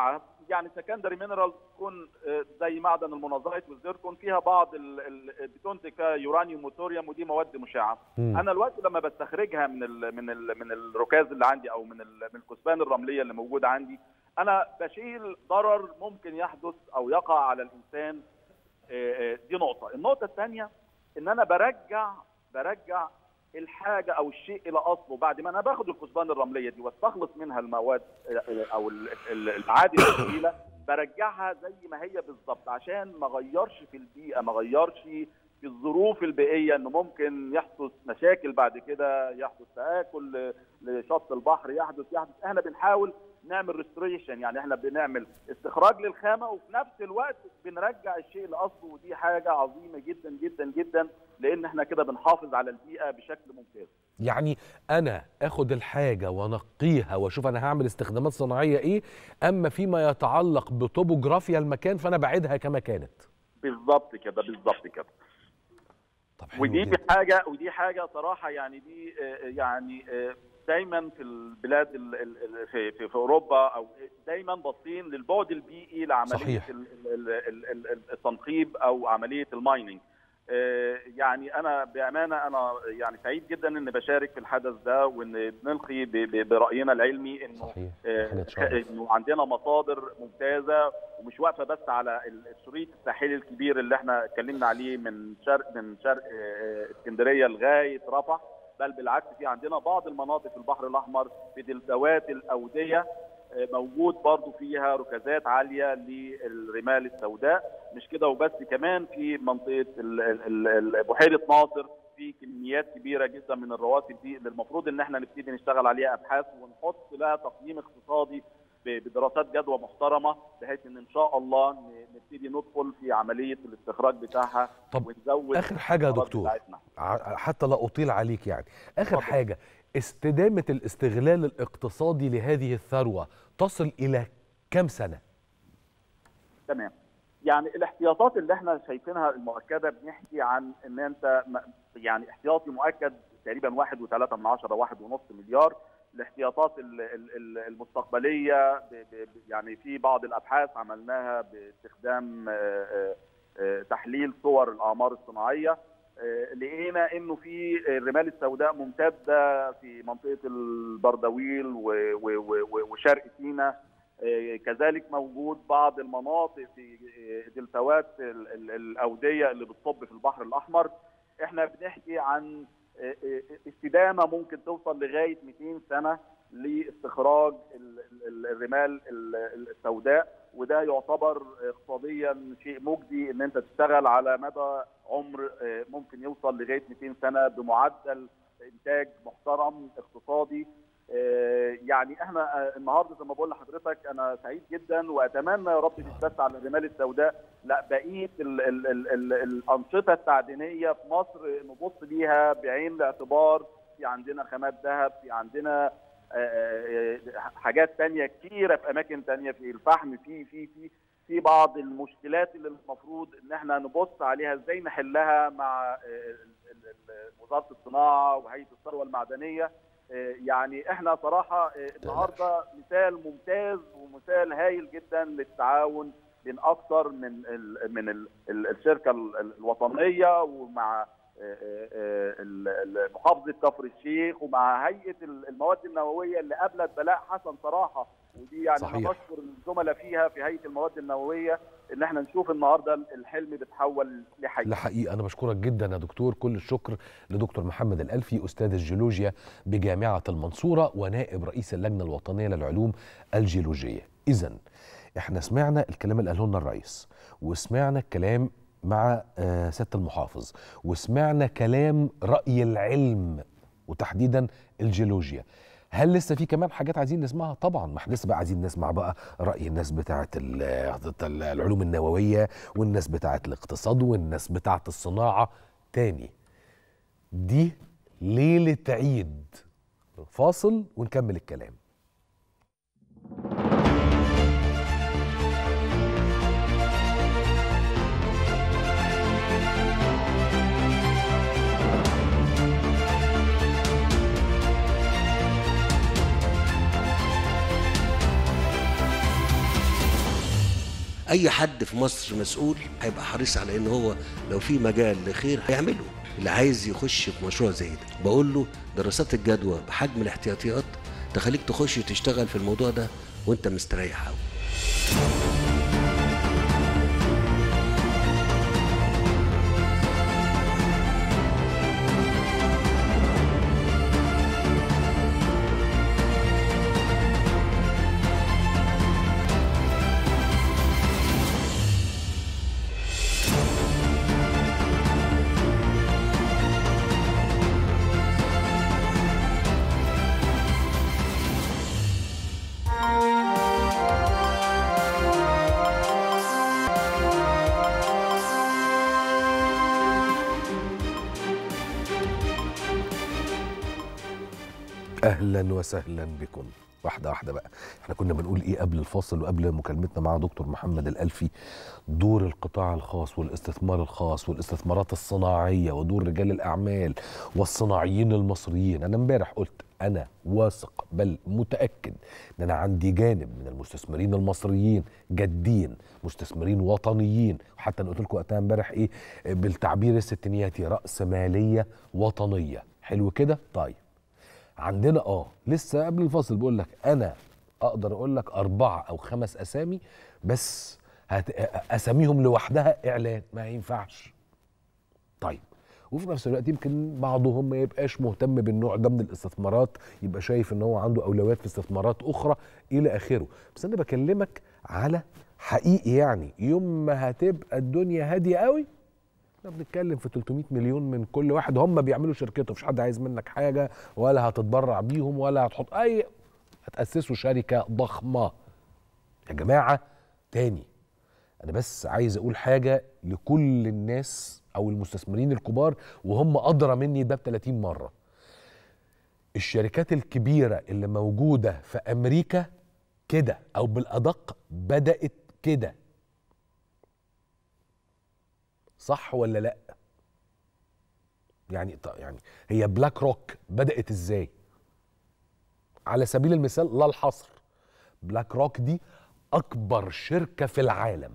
يعني سكندري مينرال تكون آه، زي معدن المونازايت والزيركون فيها بعض ال- ال- بتنتج فيها يورانيوم وثوريوم ودي مواد مشعه مم. انا الوقت لما بستخرجها من ال من ال من الركاز اللي عندي او من ال- من الكثبان الرمليه اللي موجوده عندي انا بشيل ضرر ممكن يحدث او يقع على الانسان آه، آه، دي نقطه النقطه الثانيه ان انا برجع برجع الحاجه او الشيء الى اصله بعد ما انا باخد الكثبان الرمليه دي واستخلص منها المواد آه، آه، او ال- ال- المعادن الثقيله برجعها زي ما هي بالظبط عشان ما اغيرش في البيئه ما اغيرش في الظروف البيئيه انه ممكن يحدث مشاكل بعد كده يحدث تاكل لشط البحر يحدث يحدث احنا بنحاول نعمل ريستوريشن يعني احنا بنعمل استخراج للخامه وفي نفس الوقت بنرجع الشيء لاصله ودي حاجه عظيمه جدا جدا جدا لان احنا كده بنحافظ على البيئه بشكل ممتاز يعني انا اخد الحاجه وانقيها واشوف انا هعمل استخدامات صناعيه ايه اما فيما يتعلق بطوبوجرافيا المكان فانا بعيدها كما كانت بالظبط كده بالظبط كده طب حلو ودي جدا. حاجه ودي حاجه صراحه يعني دي آه، يعني آه، دايما في البلاد ال- ال- ال- في, في, في اوروبا او دايما باصين للبعد البيئي لعمليه صحيح. ال- ال- ال- ال- ال- التنقيب او عمليه المايننج آه، يعني انا بامانه انا يعني سعيد جدا ان بشارك في الحدث ده وان بنلقي ب- ب- براينا العلمي انه صحيح آه، حاجة تشرف. انه عندنا مصادر ممتازه ومش واقفه بس على ال- الشريط الساحلي الكبير اللي احنا اتكلمنا عليه من شرق من شرق آه، اسكندريه لغايه رفح بل بالعكس في عندنا بعض المناطق في البحر الاحمر في دلتوات الاوديه آه، موجود برضو فيها ركازات عاليه للرمال السوداء مش كده وبس كمان في منطقه ال- ال- ال- بحيره ناصر في كميات كبيره جدا من الرواسب دي اللي المفروض ان احنا نبتدي نشتغل عليها ابحاث ونحط لها تقييم اقتصادي ب- بدراسات جدوى محترمه بحيث ان ان شاء الله ن- نبتدي ندخل في عمليه الاستخراج بتاعها طب ونزود اخر حاجه يا الثمرات دكتور بتاعتنا. ع- حتى لا اطيل عليك يعني اخر اتفضل. حاجه استدامه الاستغلال الاقتصادي لهذه الثروه تصل الى كم سنه تمام يعني الاحتياطات اللي احنا شايفينها المؤكده بنحكي عن ان انت م- يعني احتياطي مؤكد تقريبا واحد وثلاثة من عشرة واحد ونص مليار الاحتياطات ال- ال- ال- المستقبليه ب- ب- ب- يعني في بعض الابحاث عملناها باستخدام آه، آه، آه، تحليل صور الاعمار الصناعيه آه، لقينا انه في الرمال السوداء ممتده في منطقه البردويل و- و- و- وشرق سيناء آه، كذلك موجود بعض المناطق في آه، دلتوات ال- ال- الاوديه اللي بتصب في البحر الاحمر احنا بنحكي عن آه، آه، استدامه ممكن توصل لغايه 200 سنه لاستخراج ال- ال- الرمال ال- السوداء وده يعتبر اقتصاديا شيء مجدي ان انت تشتغل على مدى عمر آه، ممكن يوصل لغايه 200 سنه بمعدل انتاج محترم اقتصادي آه، يعني احنا آه، النهارده زي ما بقول لحضرتك انا سعيد جدا واتمنى يا رب مش بس على الرمال السوداء لا بقيه ال ال ال ال الانشطه التعدينيه في مصر نبص ليها بعين الاعتبار في عندنا خامات ذهب في عندنا آه، آه، حاجات تانية كتيرة في أماكن تانية في الفحم في في في في بعض المشكلات اللي المفروض إن احنا نبص عليها إزاي نحلها مع آه، ال- ال- ال- وزارة الصناعة وهيئة الثروة المعدنية آه، يعني احنا صراحة آه، النهاردة مثال ممتاز ومثال هايل جدا للتعاون بين أكثر من ال من ال ال الشركة ال- ال- الوطنية ومع آه، آه، ال- ال- محافظه كفر الشيخ ومع هيئه ال- المواد النوويه اللي قابلت بلاء حسن صراحه ودي يعني صحيح. انا بشكر الزملاء فيها في هيئه المواد النوويه ان احنا نشوف النهارده الحلم بيتحول لحقيقه الحقيقه انا بشكرك جدا يا دكتور كل الشكر لدكتور محمد الالفي استاذ الجيولوجيا بجامعه المنصوره ونائب رئيس اللجنه الوطنيه للعلوم الجيولوجيه اذا احنا سمعنا الكلام اللي قاله لنا الرئيس وسمعنا الكلام مع آه، سياده المحافظ وسمعنا كلام راي العلم وتحديدا الجيولوجيا هل لسه في كمان حاجات عايزين نسمعها طبعا ما احنا لسه بقى عايزين نسمع بقى راي الناس بتاعه ال- ال- العلوم النوويه والناس بتاعه الاقتصاد والناس بتاعه الصناعه تاني دي ليله عيد فاصل ونكمل الكلام اي حد في مصر مسؤول هيبقى حريص على ان هو لو في مجال لخير هيعمله اللي عايز يخش في مشروع زي ده بقول له دراسات الجدوى بحجم الاحتياطيات تخليك تخش تشتغل في الموضوع ده وانت مستريح قوي اهلا وسهلا بكم واحده واحده بقى احنا كنا بنقول ايه قبل الفاصل وقبل مكالمتنا مع دكتور محمد الالفي دور القطاع الخاص والاستثمار الخاص والاستثمارات الصناعيه ودور رجال الاعمال والصناعيين المصريين انا امبارح قلت انا واثق بل متاكد ان انا عندي جانب من المستثمرين المصريين جادين مستثمرين وطنيين وحتى انا قلت لكم وقتها امبارح ايه بالتعبير الستينياتي راس ماليه وطنيه حلو كده طيب عندنا اه لسه قبل الفاصل بقول لك انا اقدر اقول لك اربعه او خمس اسامي بس هت... اساميهم لوحدها اعلان ما ينفعش طيب وفي نفس الوقت يمكن بعضهم ما يبقاش مهتم بالنوع ده من الاستثمارات يبقى شايف ان هو عنده اولويات في استثمارات اخرى الى اخره بس انا بكلمك على حقيقي يعني يوم ما هتبقى الدنيا هاديه قوي احنا بنتكلم في 300 مليون من كل واحد هم بيعملوا شركته مفيش حد عايز منك حاجه ولا هتتبرع بيهم ولا هتحط اي هتاسسوا شركه ضخمه يا جماعه تاني انا بس عايز اقول حاجه لكل الناس او المستثمرين الكبار وهم ادرى مني ده ب 30 مره الشركات الكبيره اللي موجوده في امريكا كده او بالادق بدات كده صح ولا لا يعني ط- يعني هي بلاك روك بدات ازاي على سبيل المثال لا الحصر بلاك روك دي اكبر شركه في العالم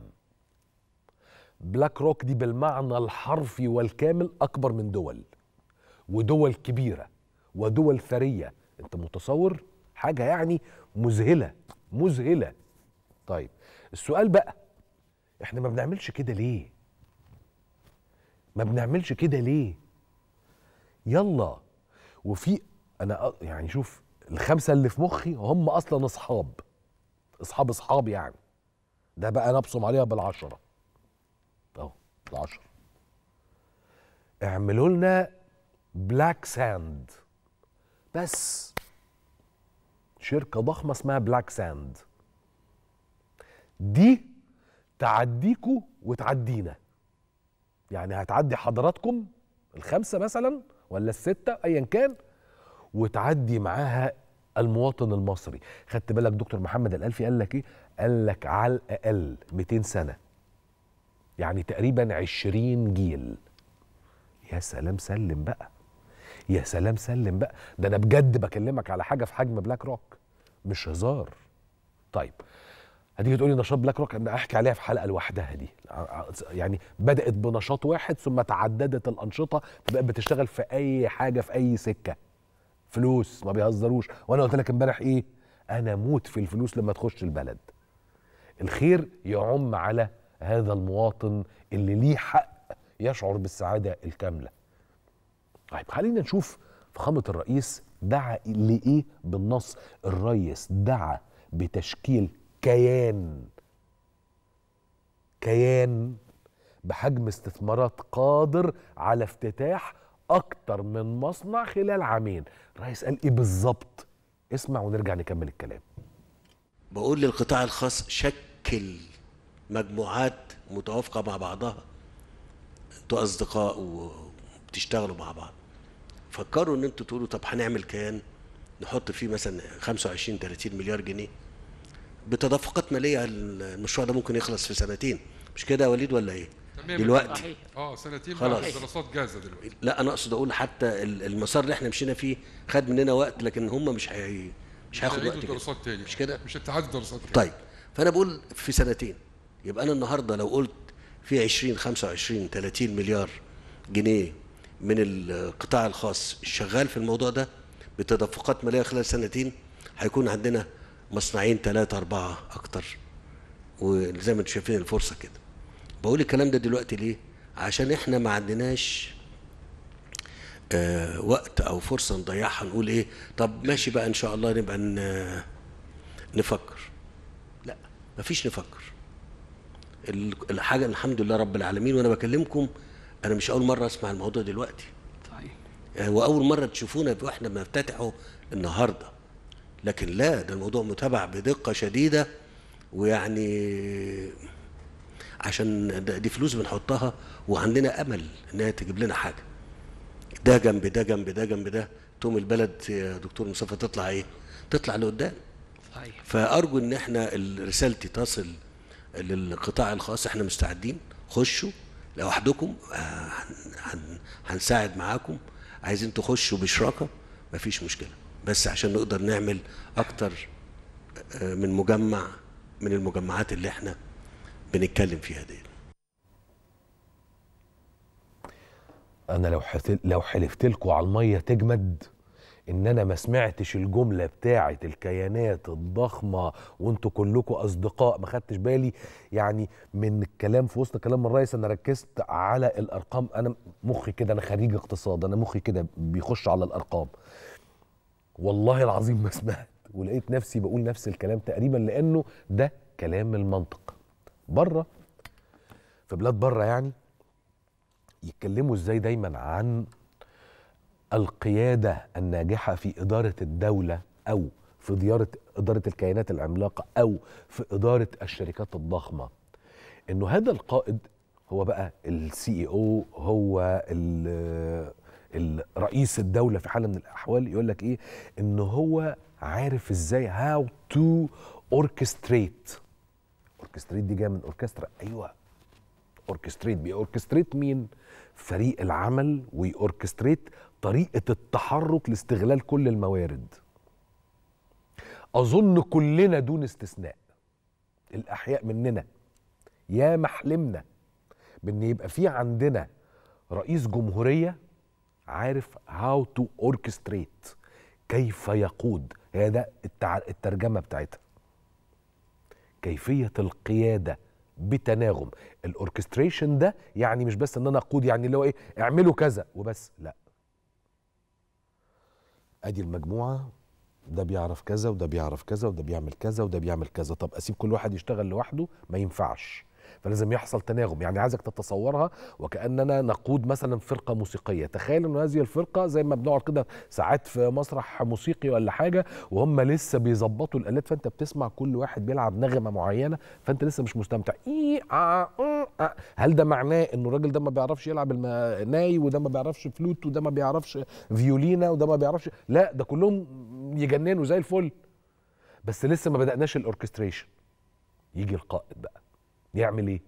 بلاك روك دي بالمعنى الحرفي والكامل اكبر من دول ودول كبيره ودول ثريه انت متصور حاجه يعني مذهله مذهله طيب السؤال بقى احنا ما بنعملش كده ليه ما بنعملش كده ليه يلا وفي انا أ- يعني شوف الخمسه اللي في مخي هم اصلا اصحاب اصحاب اصحاب يعني ده بقى نبصم عليها بالعشره اهو العشره اعملوا لنا بلاك ساند بس شركه ضخمه اسمها بلاك ساند دي تعديكوا وتعدينا يعني هتعدي حضراتكم الخمسه مثلا ولا السته ايا كان وتعدي معاها المواطن المصري خدت بالك دكتور محمد الالفي قال لك ايه قال لك على الاقل 200 سنه يعني تقريبا 20 جيل يا سلام سلم بقى يا سلام سلم بقى ده انا بجد بكلمك على حاجه في حجم بلاك روك مش هزار طيب هتيجي تقولي نشاط بلاك روك انا احكي عليها في حلقه لوحدها دي يعني بدات بنشاط واحد ثم تعددت الانشطه فبقت بتشتغل في اي حاجه في اي سكه فلوس ما بيهزروش وانا قلت لك امبارح ايه انا موت في الفلوس لما تخش البلد الخير يعم على هذا المواطن اللي ليه حق يشعر بالسعاده الكامله طيب خلينا نشوف فخامه الرئيس دعا لايه بالنص الرئيس دعا بتشكيل كيان كيان بحجم استثمارات قادر على افتتاح اكتر من مصنع خلال عامين الرئيس قال ايه بالظبط اسمع ونرجع نكمل الكلام بقول للقطاع الخاص شكل مجموعات متوافقة مع بعضها انتوا أصدقاء وبتشتغلوا مع بعض فكروا ان انتوا تقولوا طب هنعمل كيان نحط فيه مثلا 25 30 مليار جنيه بتدفقات مالية المشروع ده ممكن يخلص في سنتين مش كده يا وليد ولا ايه؟ تمام. دلوقتي صحيح اه سنتين خلاص. بعد دراسات جاهزه دلوقتي لا انا اقصد اقول حتى ال- المسار اللي احنا مشينا فيه خد مننا وقت لكن هم مش هي... مش هياخد هيعيدوا وقت كده دراسات تاني مش كده؟ مش اتعاد دراسات تاني طيب فانا بقول في سنتين يبقى انا النهارده لو قلت في 20 25 30 مليار جنيه من القطاع الخاص شغال في الموضوع ده بتدفقات ماليه خلال سنتين هيكون عندنا مصنعين ثلاثة أربعة أكتر وزي ما انتم شايفين الفرصة كده بقول الكلام ده دلوقتي ليه؟ عشان احنا ما عندناش آه وقت أو فرصة نضيعها نقول إيه طب ماشي بقى إن شاء الله نبقى ن- نفكر لا مفيش نفكر ال- الحاجة الحمد لله رب العالمين وأنا بكلمكم أنا مش أول مرة أسمع الموضوع دلوقتي صحيح يعني واول مره تشوفونا واحنا بنفتتحه النهارده لكن لا ده الموضوع متابع بدقه شديده ويعني عشان ده- دي فلوس بنحطها وعندنا امل انها تجيب لنا حاجه ده جنب ده جنب ده جنب ده تقوم البلد يا دكتور مصطفى تطلع ايه تطلع لقدام صحيح فارجو ان احنا ال- رسالتي تصل للقطاع الخاص احنا مستعدين خشوا لوحدكم آه، هن- هن- هنساعد معاكم عايزين تخشوا بشراكه مفيش مشكله بس عشان نقدر نعمل اكتر آه، من مجمع من المجمعات اللي احنا بنتكلم فيها دي انا لو حت... لو حلفت لكم على الميه تجمد ان انا ما سمعتش الجمله بتاعه الكيانات الضخمه وانتوا كلكم اصدقاء ما خدتش بالي يعني من الكلام في وسط كلام الرئيس انا ركزت على الارقام انا مخي كده انا خريج اقتصاد انا مخي كده بيخش على الارقام والله العظيم ما سمعت ولقيت نفسي بقول نفس الكلام تقريبا لانه ده كلام المنطق بره في بلاد بره يعني يتكلموا ازاي دايما عن القيادة الناجحة في إدارة الدولة أو في إدارة إدارة الكيانات العملاقة أو في إدارة الشركات الضخمة إنه هذا القائد هو بقى السي اي او هو ال- الرئيس الدولة في حالة من الأحوال يقول لك إيه إن هو عارف إزاي هاو تو اوركستريت اوركستريت دي جايه من اوركسترا ايوه اوركستريت بيوركستريت مين فريق العمل ويوركستريت طريقه التحرك لاستغلال كل الموارد اظن كلنا دون استثناء الاحياء مننا يا محلمنا بان يبقى في عندنا رئيس جمهوريه عارف هاو تو اوركستريت كيف يقود هي ده التع... الترجمه بتاعتها كيفيه القياده بتناغم الاوركستريشن ده يعني مش بس ان انا اقود يعني اللي هو ايه اعملوا كذا وبس لا ادي المجموعه ده بيعرف كذا وده بيعرف كذا وده بيعمل كذا وده بيعمل كذا طب اسيب كل واحد يشتغل لوحده ما ينفعش فلازم يحصل تناغم يعني عايزك تتصورها وكاننا نقود مثلا فرقه موسيقيه تخيل ان هذه الفرقه زي ما بنقعد كده ساعات في مسرح موسيقي ولا حاجه وهم لسه بيظبطوا الالات فانت بتسمع كل واحد بيلعب نغمه معينه فانت لسه مش مستمتع إيه آه آه آه. هل ده معناه انه الراجل ده ما بيعرفش يلعب الناي وده ما بيعرفش فلوت وده ما بيعرفش فيولينا وده ما بيعرفش لا ده كلهم يجننوا زي الفل بس لسه ما بدأناش الاوركستريشن يجي القائد بقى يعمل ايه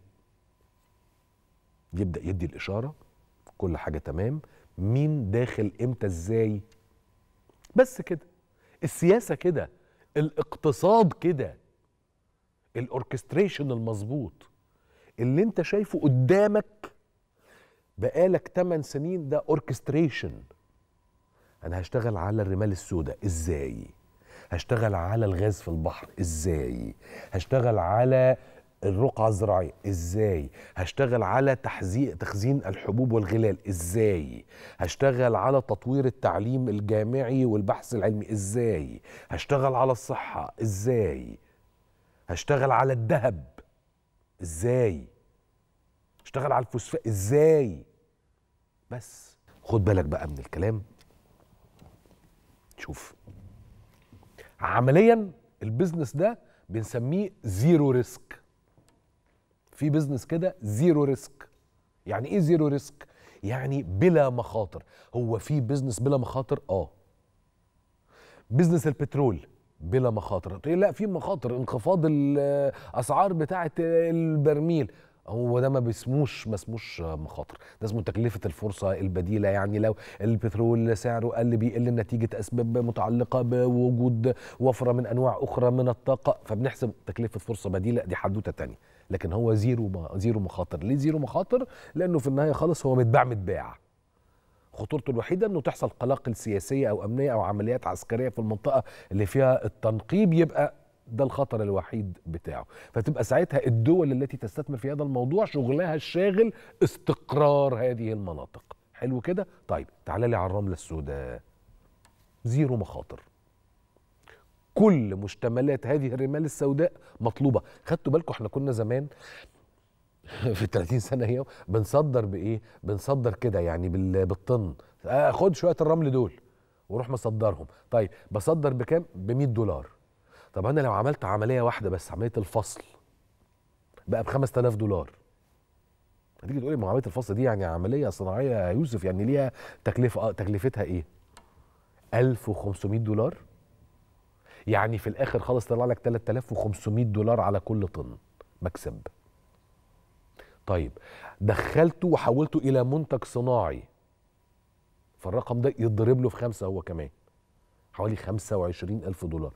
يبدأ يدي الإشارة كل حاجة تمام مين داخل امتى ازاي بس كده السياسة كده الاقتصاد كده الاوركستريشن المظبوط اللي انت شايفه قدامك بقالك 8 سنين ده اوركستريشن انا هشتغل على الرمال السوداء ازاي هشتغل على الغاز في البحر ازاي هشتغل على الرقعة الزراعية ازاي هشتغل على تحزي... تخزين الحبوب والغلال ازاي هشتغل على تطوير التعليم الجامعي والبحث العلمي ازاي هشتغل على الصحة ازاي هشتغل على الذهب ازاي هشتغل على الفوسفات ازاي بس خد بالك بقى من الكلام شوف عمليا البيزنس ده بنسميه زيرو ريسك في بيزنس كده زيرو ريسك يعني ايه زيرو ريسك يعني بلا مخاطر هو في بيزنس بلا مخاطر اه بيزنس البترول بلا مخاطر تقول لا في مخاطر انخفاض الاسعار بتاعه البرميل هو ده ما باسموش ما اسموش مخاطر ده اسمه تكلفه الفرصه البديله يعني لو البترول سعره قل بيقل نتيجه اسباب متعلقه بوجود وفره من انواع اخرى من الطاقه فبنحسب تكلفه فرصه بديله دي حدوته تانية لكن هو زيرو ما زيرو مخاطر ليه زيرو مخاطر لانه في النهايه خالص هو متباع متباع خطورته الوحيده انه تحصل قلاقل سياسيه او امنيه او عمليات عسكريه في المنطقه اللي فيها التنقيب يبقى ده الخطر الوحيد بتاعه فتبقى ساعتها الدول التي تستثمر في هذا الموضوع شغلها الشاغل استقرار هذه المناطق حلو كده طيب تعالى لي على الرمله السوداء زيرو مخاطر كل مشتملات هذه الرمال السوداء مطلوبه خدتوا بالكم احنا كنا زمان في 30 سنه هي بنصدر بايه بنصدر كده يعني بال- بالطن آه خد شويه الرمل دول وروح مصدرهم طيب بصدر بكام ب 100 دولار طب انا لو عملت عمليه واحده بس عمليه الفصل بقى ب 5000 دولار هتيجي تقولي ما عمليه الفصل دي يعني عمليه صناعيه يا يوسف يعني ليها تكلفه اه تكلفتها ايه 1500 دولار يعني في الاخر خالص طلع لك 3500 دولار على كل طن مكسب طيب دخلته وحولته الى منتج صناعي فالرقم ده يضرب له في خمسة هو كمان حوالي 25 ألف دولار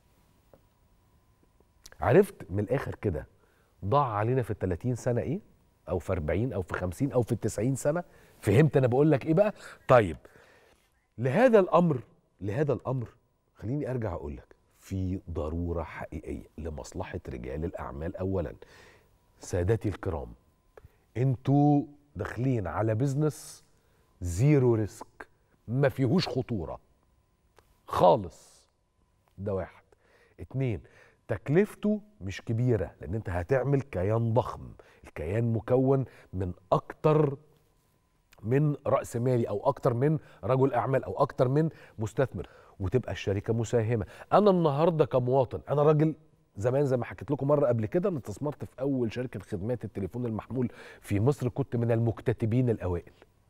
عرفت من الآخر كده ضاع علينا في ال 30 سنة إيه أو في 40 أو في 50 أو في ال 90 سنة فهمت أنا بقول لك إيه بقى طيب لهذا الأمر لهذا الأمر خليني أرجع أقول لك في ضرورة حقيقية لمصلحة رجال الأعمال أولا سادتي الكرام انتوا داخلين على بزنس زيرو ريسك ما فيهوش خطورة خالص ده واحد اتنين تكلفته مش كبيرة لأن أنت هتعمل كيان ضخم الكيان مكون من أكتر من رأس مالي أو أكتر من رجل أعمال أو أكتر من مستثمر وتبقى الشركة مساهمة أنا النهاردة كمواطن أنا راجل زمان زي ما حكيت لكم مره قبل كده انا استثمرت في اول شركه خدمات التليفون المحمول في مصر كنت من المكتتبين الاوائل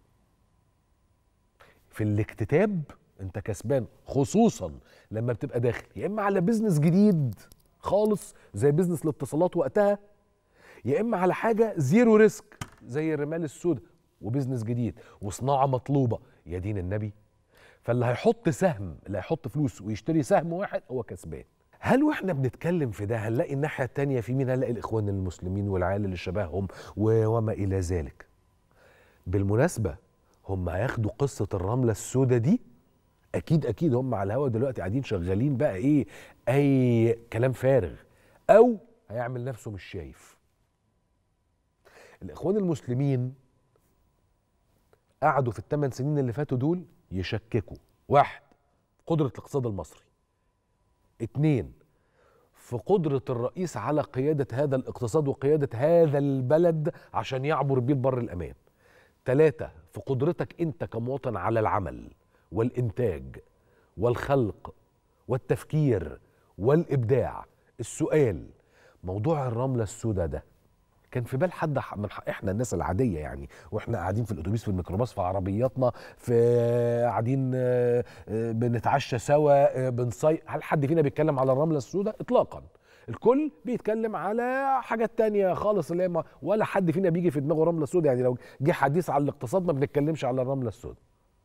في الاكتتاب انت كسبان خصوصا لما بتبقى داخل يا اما على بيزنس جديد خالص زي بيزنس الاتصالات وقتها يا اما على حاجه زيرو ريسك زي الرمال السوداء وبيزنس جديد وصناعه مطلوبه يا دين النبي فاللي هيحط سهم اللي هيحط فلوس ويشتري سهم واحد هو كسبان هل واحنا بنتكلم في ده هنلاقي الناحيه التانية في مين هنلاقي الاخوان المسلمين والعيال اللي شبههم و- وما الى ذلك بالمناسبه هم هياخدوا قصه الرمله السوداء دي اكيد اكيد هم على الهوا دلوقتي قاعدين شغالين بقى ايه اي كلام فارغ او هيعمل نفسه مش شايف الاخوان المسلمين قعدوا في الثمان سنين اللي فاتوا دول يشككوا واحد قدره الاقتصاد المصري اتنين في قدرة الرئيس على قيادة هذا الاقتصاد وقيادة هذا البلد عشان يعبر بيه البر الأمان تلاتة في قدرتك أنت كمواطن على العمل والإنتاج والخلق والتفكير والإبداع السؤال موضوع الرملة السوداء ده كان في بال حد ح- من ح- احنا الناس العاديه يعني واحنا قاعدين في الاتوبيس في الميكروباص في عربياتنا في قاعدين آه، آه، بنتعشى سوا آه، بنصي هل حد فينا بيتكلم على الرمله السوداء اطلاقا الكل بيتكلم على حاجات تانية خالص اللي هي ما- ولا حد فينا بيجي في دماغه رمله سوداء يعني لو جه حديث على الاقتصاد ما بنتكلمش على الرمله السوداء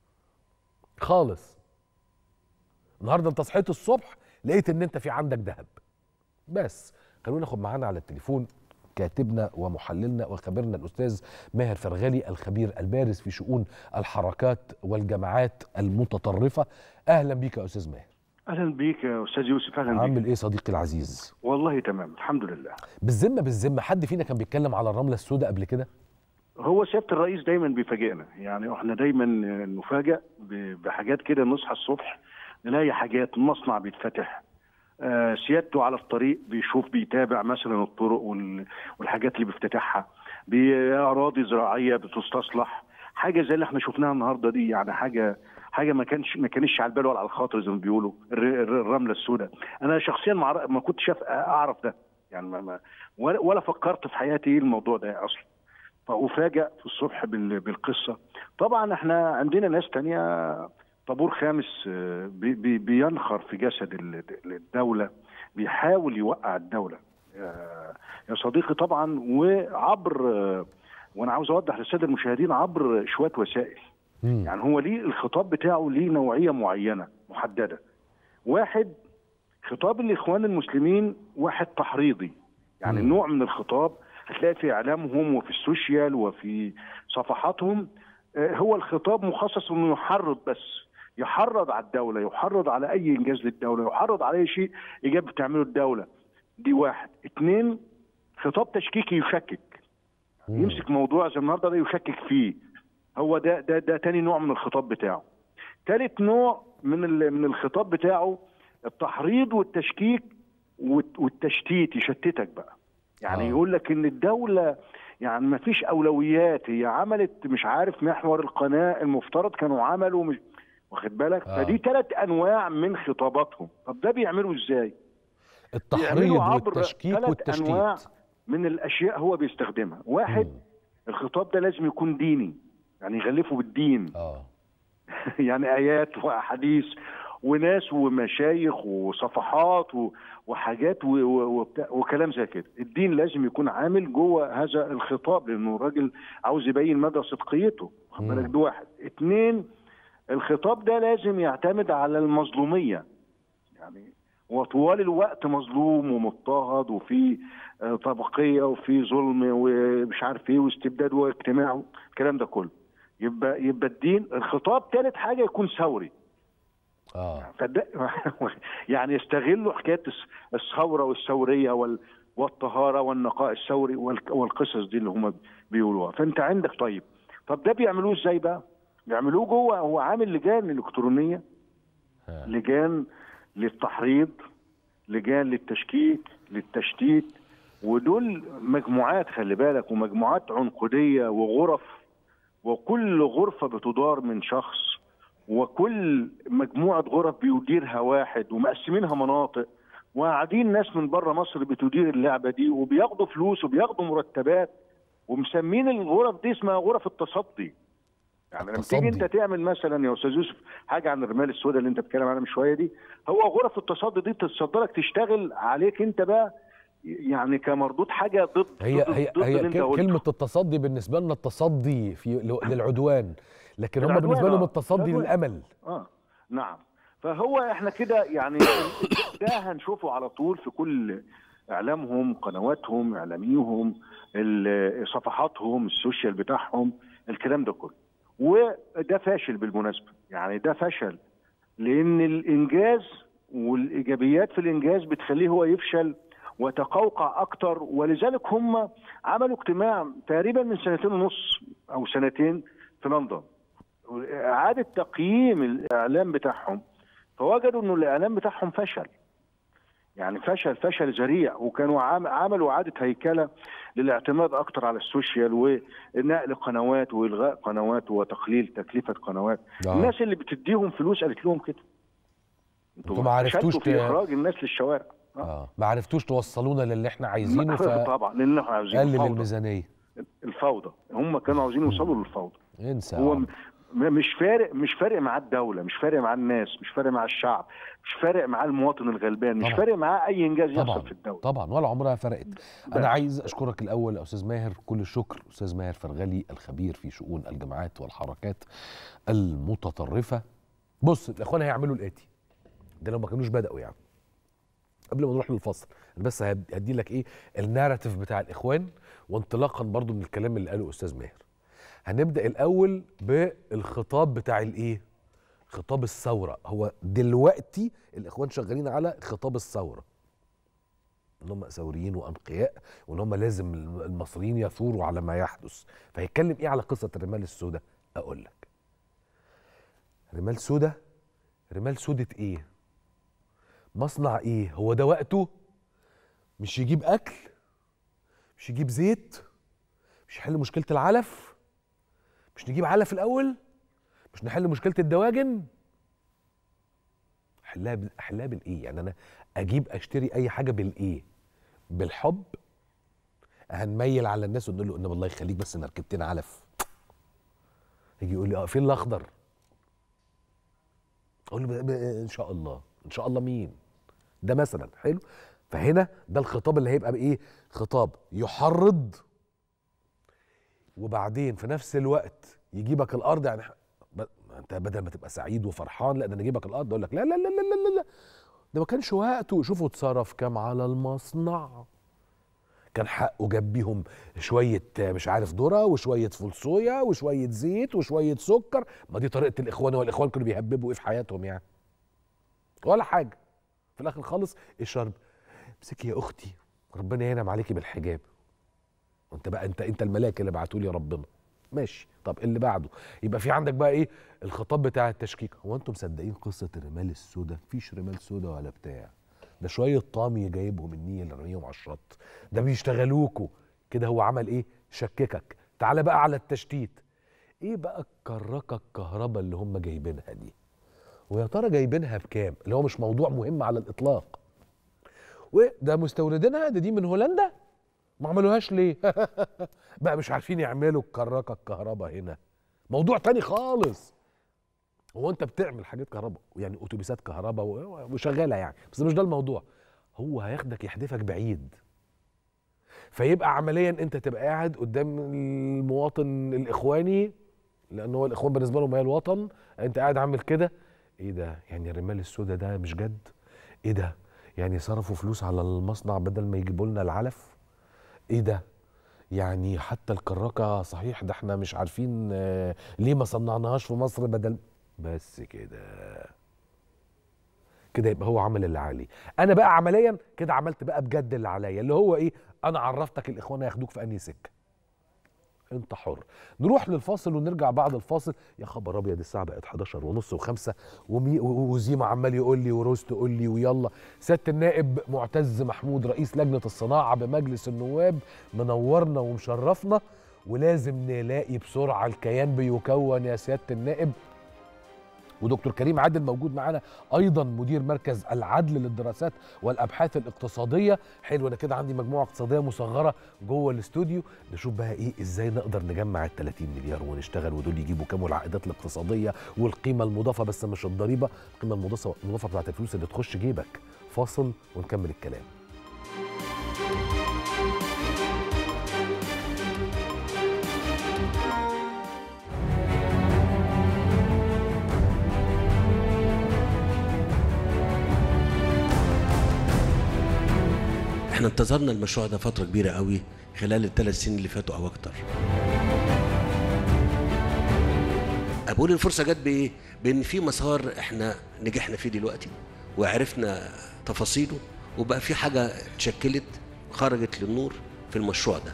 خالص النهارده انت صحيت الصبح لقيت ان انت في عندك ذهب بس خلونا ناخد معانا على التليفون كاتبنا ومحللنا وخبيرنا الاستاذ ماهر فرغالي الخبير البارز في شؤون الحركات والجماعات المتطرفه اهلا بيك يا استاذ ماهر اهلا بيك يا استاذ يوسف اهلا بيك عامل ايه صديقي العزيز والله تمام الحمد لله بالذمه بالذمه حد فينا كان بيتكلم على الرمله السوداء قبل كده هو سياده الرئيس دايما بيفاجئنا يعني احنا دايما نفاجئ ب- بحاجات كده نصحى الصبح نلاقي حاجات مصنع بيتفتح آه، سيادته على الطريق بيشوف بيتابع مثلا الطرق وال- والحاجات اللي بيفتتحها بأراضي زراعية بتستصلح حاجة زي اللي احنا شفناها النهارده دي يعني حاجة حاجة ما كانش ما كانش على البال ولا على الخاطر زي ما بيقولوا الر- الر- الرملة السوداء أنا شخصيا ما عر- ما كنتش شاف- أعرف ده يعني ما ما ولا ولا فكرت في حياتي ايه الموضوع ده اصلا فأفاجأ في الصبح بال- بالقصة طبعا احنا عندنا ناس تانية طابور خامس آه، بي- بي- بينخر في جسد ال- الدولة بيحاول يوقع الدولة آه، يا صديقي طبعا وعبر آه، وانا عاوز اوضح للساده المشاهدين عبر شويه وسائل مم. يعني هو ليه الخطاب بتاعه ليه نوعيه معينه محدده واحد خطاب الاخوان المسلمين واحد تحريضي يعني مم. نوع من الخطاب هتلاقي في اعلامهم وفي السوشيال وفي صفحاتهم آه، هو الخطاب مخصص انه يحرض بس يحرض على الدوله يحرض على اي انجاز للدوله يحرض على اي شيء ايجابي بتعمله الدوله دي واحد اتنين خطاب تشكيكي يشكك يمسك موضوع زي النهارده ده يشكك فيه هو ده ده ده تاني نوع من الخطاب بتاعه ثالث نوع من ال- من الخطاب بتاعه التحريض والتشكيك والت- والتشتيت يشتتك بقى يعني آه. آه. يقول لك ان الدوله يعني ما فيش اولويات هي عملت مش عارف محور القناه المفترض كانوا عملوا مش واخد بالك آه. آه. فدي ثلاث انواع من خطاباتهم طب ده بيعملوا ازاي التحريض بيعملوا عبر والتشكيك ثلاث أنواع والتشتيت من الاشياء هو بيستخدمها واحد مم. الخطاب ده لازم يكون ديني يعني يغلفه بالدين اه يعني ايات واحاديث وناس ومشايخ وصفحات و- وحاجات و- و- وبتاع- وكلام زي كده الدين لازم يكون عامل جوه هذا الخطاب لانه الراجل عاوز يبين مدى صدقيته واخد بالك ده واحد اتنين الخطاب ده لازم يعتمد على المظلوميه يعني هو طوال الوقت مظلوم ومضطهد وفي آه، طبقيه وفي ظلم ومش عارف ايه واستبداد واجتماع الكلام ده كله يبقى يبقى الدين الخطاب ثالث حاجه يكون ثوري اه فده يعني يستغلوا حكايه الس- الثوره والثوريه وال والطهاره والنقاء الثوري والك- والقصص دي اللي هم بيقولوها فانت عندك طيب طب ده بيعملوه ازاي بقى؟ بيعملوه جوه هو عامل لجان الكترونيه ها. لجان للتحريض لجان للتشكيك للتشتيت ودول مجموعات خلي بالك ومجموعات عنقوديه وغرف وكل غرفه بتدار من شخص وكل مجموعه غرف بيديرها واحد ومقسمينها مناطق وقاعدين ناس من بره مصر بتدير اللعبه دي وبياخدوا فلوس وبياخدوا مرتبات ومسمين الغرف دي اسمها غرف التصدي يعني لما تيجي التصدي. انت تعمل مثلا يا استاذ يوسف حاجه عن الرمال السوداء اللي انت بتتكلم عنها من شويه دي هو غرف التصدي دي تتصدرك تشتغل عليك انت بقى يعني كمردود حاجه ضد هي ضد, هي ضد هي اللي انت كل- قلته. كلمه التصدي بالنسبه لنا التصدي في ل- للعدوان لكن هم العدوان، بالنسبه لهم آه. التصدي العدوان. للامل اه نعم فهو احنا كده يعني ده هنشوفه على طول في كل اعلامهم قنواتهم اعلاميهم ال- صفحاتهم السوشيال بتاعهم الكلام ده كله وده فاشل بالمناسبه يعني ده فشل لان الانجاز والايجابيات في الانجاز بتخليه هو يفشل وتقوقع اكتر ولذلك هم عملوا اجتماع تقريبا من سنتين ونص او سنتين في لندن اعاده تقييم الاعلام بتاعهم فوجدوا انه الاعلام بتاعهم فشل يعني فشل فشل ذريع وكانوا عام- عملوا اعاده هيكله للاعتماد اكتر على السوشيال ونقل قنوات والغاء قنوات وتقليل تكلفه قنوات آه. الناس اللي بتديهم فلوس قالت لهم كده انتوا ما عرفتوش فشلتوا في ت- اخراج الناس للشوارع اه ما عرفتوش توصلونا للي احنا عايزينه فقلل طبعا لان احنا عاوزين الفوضى الميزانيه الفوضى هم كانوا عاوزين يوصلوا للفوضى انسى هو هو م- مش فارق مش فارق مع الدولة مش فارق مع الناس مش فارق مع الشعب مش فارق مع المواطن الغلبان مش طبعا. فارق معاه أي إنجاز طبعا يحصل في الدولة طبعا ولا عمرها فرقت انا بس. عايز اشكرك الاول يا استاذ ماهر كل الشكر استاذ ماهر فرغلي الخبير في شؤون الجماعات والحركات المتطرفه بص الاخوان هيعملوا الاتي ده لو ما كانوش بداوا يعني قبل ما نروح للفصل انا بس هد- هدي لك ايه الناراتيف بتاع الاخوان وانطلاقا برضو من الكلام اللي قاله استاذ ماهر هنبدا الاول بالخطاب بتاع الايه خطاب الثوره هو دلوقتي الاخوان شغالين على خطاب الثوره ان هم ثوريين وانقياء وان هم لازم المصريين يثوروا على ما يحدث فهيتكلم ايه على قصه الرمال السوداء اقول لك رمال سوداء رمال سودة ايه مصنع ايه هو ده وقته مش يجيب اكل مش يجيب زيت مش يحل مشكله العلف مش نجيب علف الاول مش نحل مشكله الدواجن احلها بال- احلها بالايه يعني انا اجيب اشتري اي حاجه بالايه بالحب هنميل على الناس ونقول له ان الله يخليك بس انا ركبتنا علف يجي يقول لي اه فين الاخضر اقول له ب- ب- ان شاء الله ان شاء الله مين ده مثلا حلو فهنا ده الخطاب اللي هيبقى بايه خطاب يحرض وبعدين في نفس الوقت يجيبك الارض يعني ح- ب- انت بدل ما تبقى سعيد وفرحان لا ده انا اجيبك الارض اقول لك لا لا لا لا لا لا, لا. ده ما كانش وقته شوفوا اتصرف كام على المصنع كان حقه جاب بيهم شويه آه، مش عارف ذره وشويه فول صويا وشويه زيت وشويه سكر ما دي طريقه الاخوان والاخوان كانوا بيهببوا ايه في حياتهم يعني ولا حاجه في الاخر خالص الشرب امسكي يا اختي ربنا ينعم عليكي بالحجاب وانت بقى انت انت الملاك اللي بعتولي ربنا ماشي طب اللي بعده يبقى في عندك بقى ايه الخطاب بتاع التشكيك هو انتم مصدقين قصه الرمال السوداء مفيش رمال سوداء ولا بتاع ده شويه طامي جايبهم النيل رميهم على الشط ده بيشتغلوكوا كده هو عمل ايه شككك تعالى بقى على التشتيت ايه بقى الكركه الكهرباء اللي هم جايبينها دي ويا ترى جايبينها بكام اللي هو مش موضوع مهم على الاطلاق وده مستوردينها ده دي من هولندا ما عملوهاش ليه بقى مش عارفين يعملوا الكراكه الكهرباء هنا موضوع تاني خالص هو انت بتعمل حاجات كهرباء يعني اتوبيسات كهرباء و- وشغاله يعني بس مش ده الموضوع هو هياخدك يحدفك بعيد فيبقى عمليا انت تبقى قاعد قدام المواطن الاخواني لان هو الاخوان بالنسبه لهم هي الوطن انت قاعد عامل كده ايه ده يعني الرمال السوداء ده مش جد ايه ده يعني صرفوا فلوس على المصنع بدل ما يجيبوا لنا العلف ايه ده يعني حتى الكراكه صحيح ده احنا مش عارفين آه، ليه ما صنعناهاش في مصر بدل بس كده كده يبقى هو عمل اللي عليه انا بقى عمليا كده عملت بقى بجد اللي عليا اللي هو ايه انا عرفتك الاخوان هياخدوك في انهي سكه انت حر نروح للفاصل ونرجع بعد الفاصل يا خبر ابيض الساعه بقت 11 ونص و5 ومي و- وزيما عمال يقول لي وروز تقول لي ويلا سياده النائب معتز محمود رئيس لجنه الصناعه بمجلس النواب منورنا ومشرفنا ولازم نلاقي بسرعه الكيان بيكون يا سياده النائب ودكتور كريم عادل موجود معانا ايضا مدير مركز العدل للدراسات والابحاث الاقتصاديه حلو انا كده عندي مجموعه اقتصاديه مصغره جوه الاستوديو نشوف بقى ايه ازاي نقدر نجمع ال 30 مليار ونشتغل ودول يجيبوا كام والعائدات الاقتصاديه والقيمه المضافه بس مش الضريبه القيمه المضافه المضافه بتاعت الفلوس اللي تخش جيبك فاصل ونكمل الكلام احنا انتظرنا المشروع ده فتره كبيره قوي خلال الثلاث سنين اللي فاتوا او اكتر بقول الفرصه جت بايه بان في مسار احنا نجحنا فيه دلوقتي وعرفنا تفاصيله وبقى في حاجه اتشكلت خرجت للنور في المشروع ده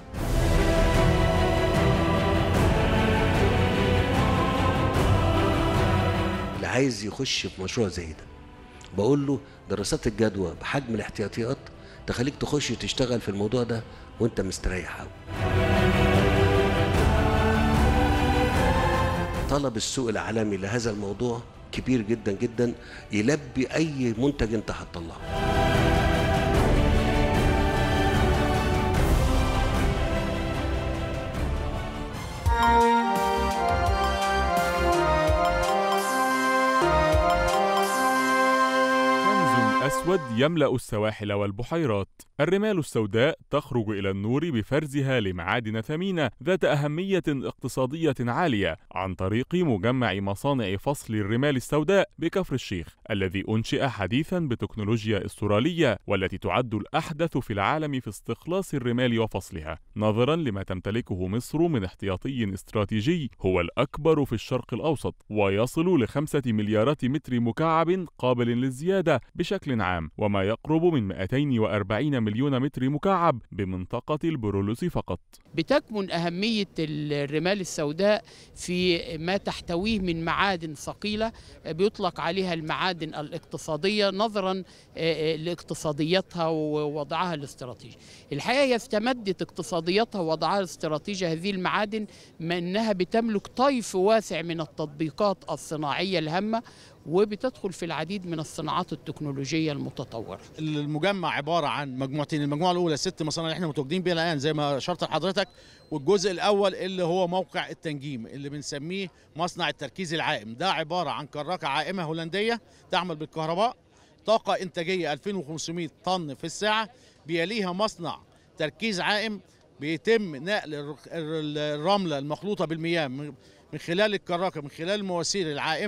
اللي عايز يخش في مشروع زي ده بقول له دراسات الجدوى بحجم الاحتياطيات تخليك تخش تشتغل في الموضوع ده وانت مستريح قوي طلب السوق العالمي لهذا الموضوع كبير جدا جدا يلبي اي منتج انت هتطلعه كنز أسود يملأ السواحل والبحيرات الرمال السوداء تخرج إلى النور بفرزها لمعادن ثمينة ذات أهمية اقتصادية عالية عن طريق مجمع مصانع فصل الرمال السوداء بكفر الشيخ الذي أنشئ حديثا بتكنولوجيا استرالية والتي تعد الأحدث في العالم في استخلاص الرمال وفصلها نظرا لما تمتلكه مصر من احتياطي استراتيجي هو الأكبر في الشرق الأوسط ويصل لخمسة مليارات متر مكعب قابل للزيادة بشكل عام وما يقرب من 240 مليون متر مكعب بمنطقة البرولوس فقط بتكمن أهمية الرمال السوداء في ما تحتويه من معادن ثقيلة بيطلق عليها المعادن الاقتصادية نظرا لاقتصاديتها ووضعها الاستراتيجي الحقيقة هي استمدت اقتصاديتها ووضعها الاستراتيجي هذه المعادن ما أنها بتملك طيف واسع من التطبيقات الصناعية الهامة وبتدخل في العديد من الصناعات التكنولوجية المتطورة المجمع عبارة عن مجموعتين المجموعة الأولى ست مصانع اللي احنا متواجدين بيها الآن زي ما أشرت لحضرتك والجزء الأول اللي هو موقع التنجيم اللي بنسميه مصنع التركيز العائم ده عبارة عن كراكة عائمة هولندية تعمل بالكهرباء طاقة إنتاجية 2500 طن في الساعة بيليها مصنع تركيز عائم بيتم نقل الرملة المخلوطة بالمياه من خلال الكراكة من خلال المواسير العائمة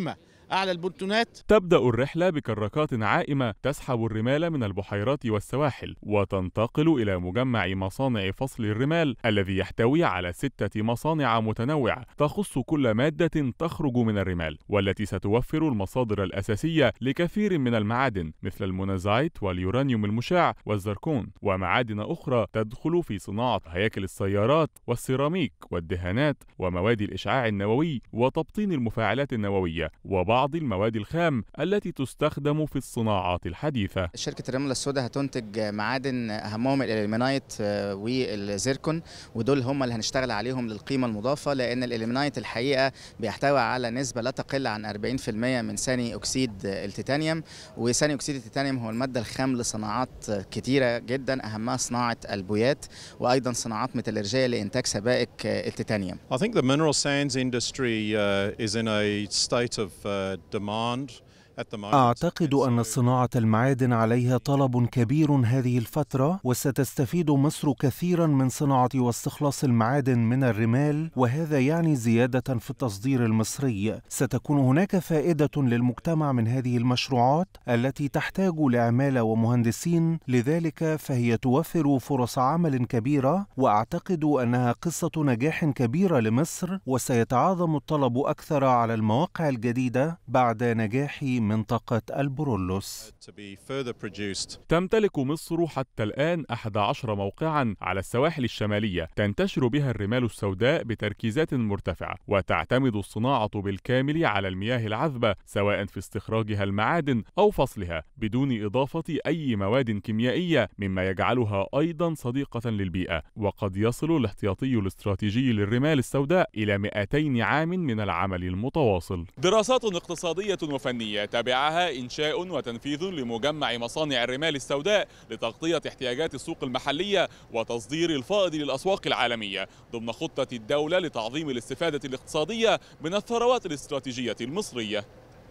اعلى البنتونات تبدأ الرحلة بكراكات عائمة تسحب الرمال من البحيرات والسواحل وتنتقل إلى مجمع مصانع فصل الرمال الذي يحتوي على ستة مصانع متنوعة تخص كل مادة تخرج من الرمال والتي ستوفر المصادر الأساسية لكثير من المعادن مثل المونازايت واليورانيوم المشع والزركون ومعادن أخرى تدخل في صناعة هياكل السيارات والسيراميك والدهانات ومواد الإشعاع النووي وتبطين المفاعلات النووية وبعض المواد الخام التي تستخدم في الصناعات الحديثة شركة الرملة السوداء هتنتج معادن أهمهم الإليمنايت آه، والزيركون ودول هم اللي هنشتغل عليهم للقيمة المضافة لأن الإليمنايت الحقيقة بيحتوي على نسبة لا تقل عن 40% من ثاني أكسيد التيتانيوم وثاني أكسيد التيتانيوم هو المادة الخام لصناعات كتيرة جدا أهمها صناعة البويات وأيضا صناعات ميتالرجية لإنتاج سبائك التيتانيوم I think the mineral sands industry uh, is in a state of uh, demand at the moment. أعتقد أن صناعة المعادن عليها طلب كبير هذه الفترة وستستفيد مصر كثيرا من صناعة واستخلاص المعادن من الرمال وهذا يعني زيادة في التصدير المصري ستكون هناك فائدة للمجتمع من هذه المشروعات التي تحتاج لعمالة ومهندسين لذلك فهي توفر فرص عمل كبيرة وأعتقد أنها قصة نجاح كبيرة لمصر وسيتعاظم الطلب أكثر على المواقع الجديدة بعد نجاح منطقة البرولوس to be further produced. تمتلك مصر حتى الآن 11 موقعا على السواحل الشمالية تنتشر بها الرمال السوداء بتركيزات مرتفعة وتعتمد الصناعة بالكامل على المياه العذبة سواء في استخراجها المعادن أو فصلها بدون إضافة أي مواد كيميائية مما يجعلها أيضا صديقة للبيئة وقد يصل الاحتياطي الاستراتيجي للرمال السوداء إلى 200 عام من العمل المتواصل دراسات اقتصادية وفنية تبعها إنشاء وتنفيذ لمجمع مصانع الرمال السوداء لتغطية احتياجات السوق المحلية وتصدير الفائض للأسواق العالمية ضمن خطة الدولة لتعظيم الاستفادة الاقتصادية من الثروات الاستراتيجية المصرية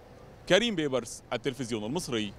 كريم بيبرس التلفزيون المصري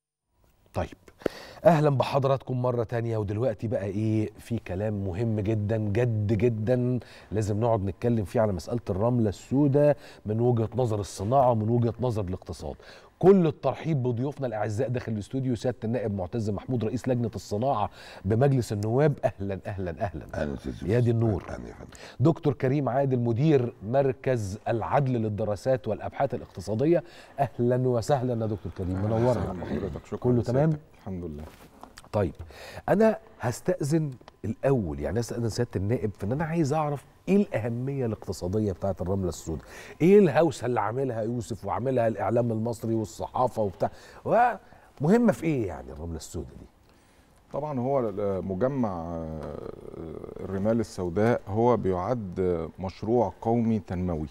طيب اهلا بحضراتكم مره تانية ودلوقتي بقى ايه في كلام مهم جدا جد جدا لازم نقعد نتكلم فيه على مساله الرمله السوداء من وجهه نظر الصناعه ومن وجهه نظر الاقتصاد كل الترحيب بضيوفنا الاعزاء داخل الاستوديو سياده النائب معتز محمود رئيس لجنه الصناعه بمجلس النواب اهلا اهلا اهلا اهلا يا دي النور دكتور كريم عادل مدير مركز العدل للدراسات والابحاث الاقتصاديه اهلا وسهلا يا دكتور كريم منورنا حضرتك شكرا كله تمام لسيادتك. الحمد لله طيب انا هستاذن الاول يعني استاذن سياده النائب في ان انا عايز اعرف ايه الاهميه الاقتصاديه بتاعه الرمله السوداء ايه الهوسه اللي عاملها يوسف وعاملها الاعلام المصري والصحافه وبتاع مهمه في ايه يعني الرمله السوداء دي طبعا هو مجمع الرمال السوداء هو بيعد مشروع قومي تنموي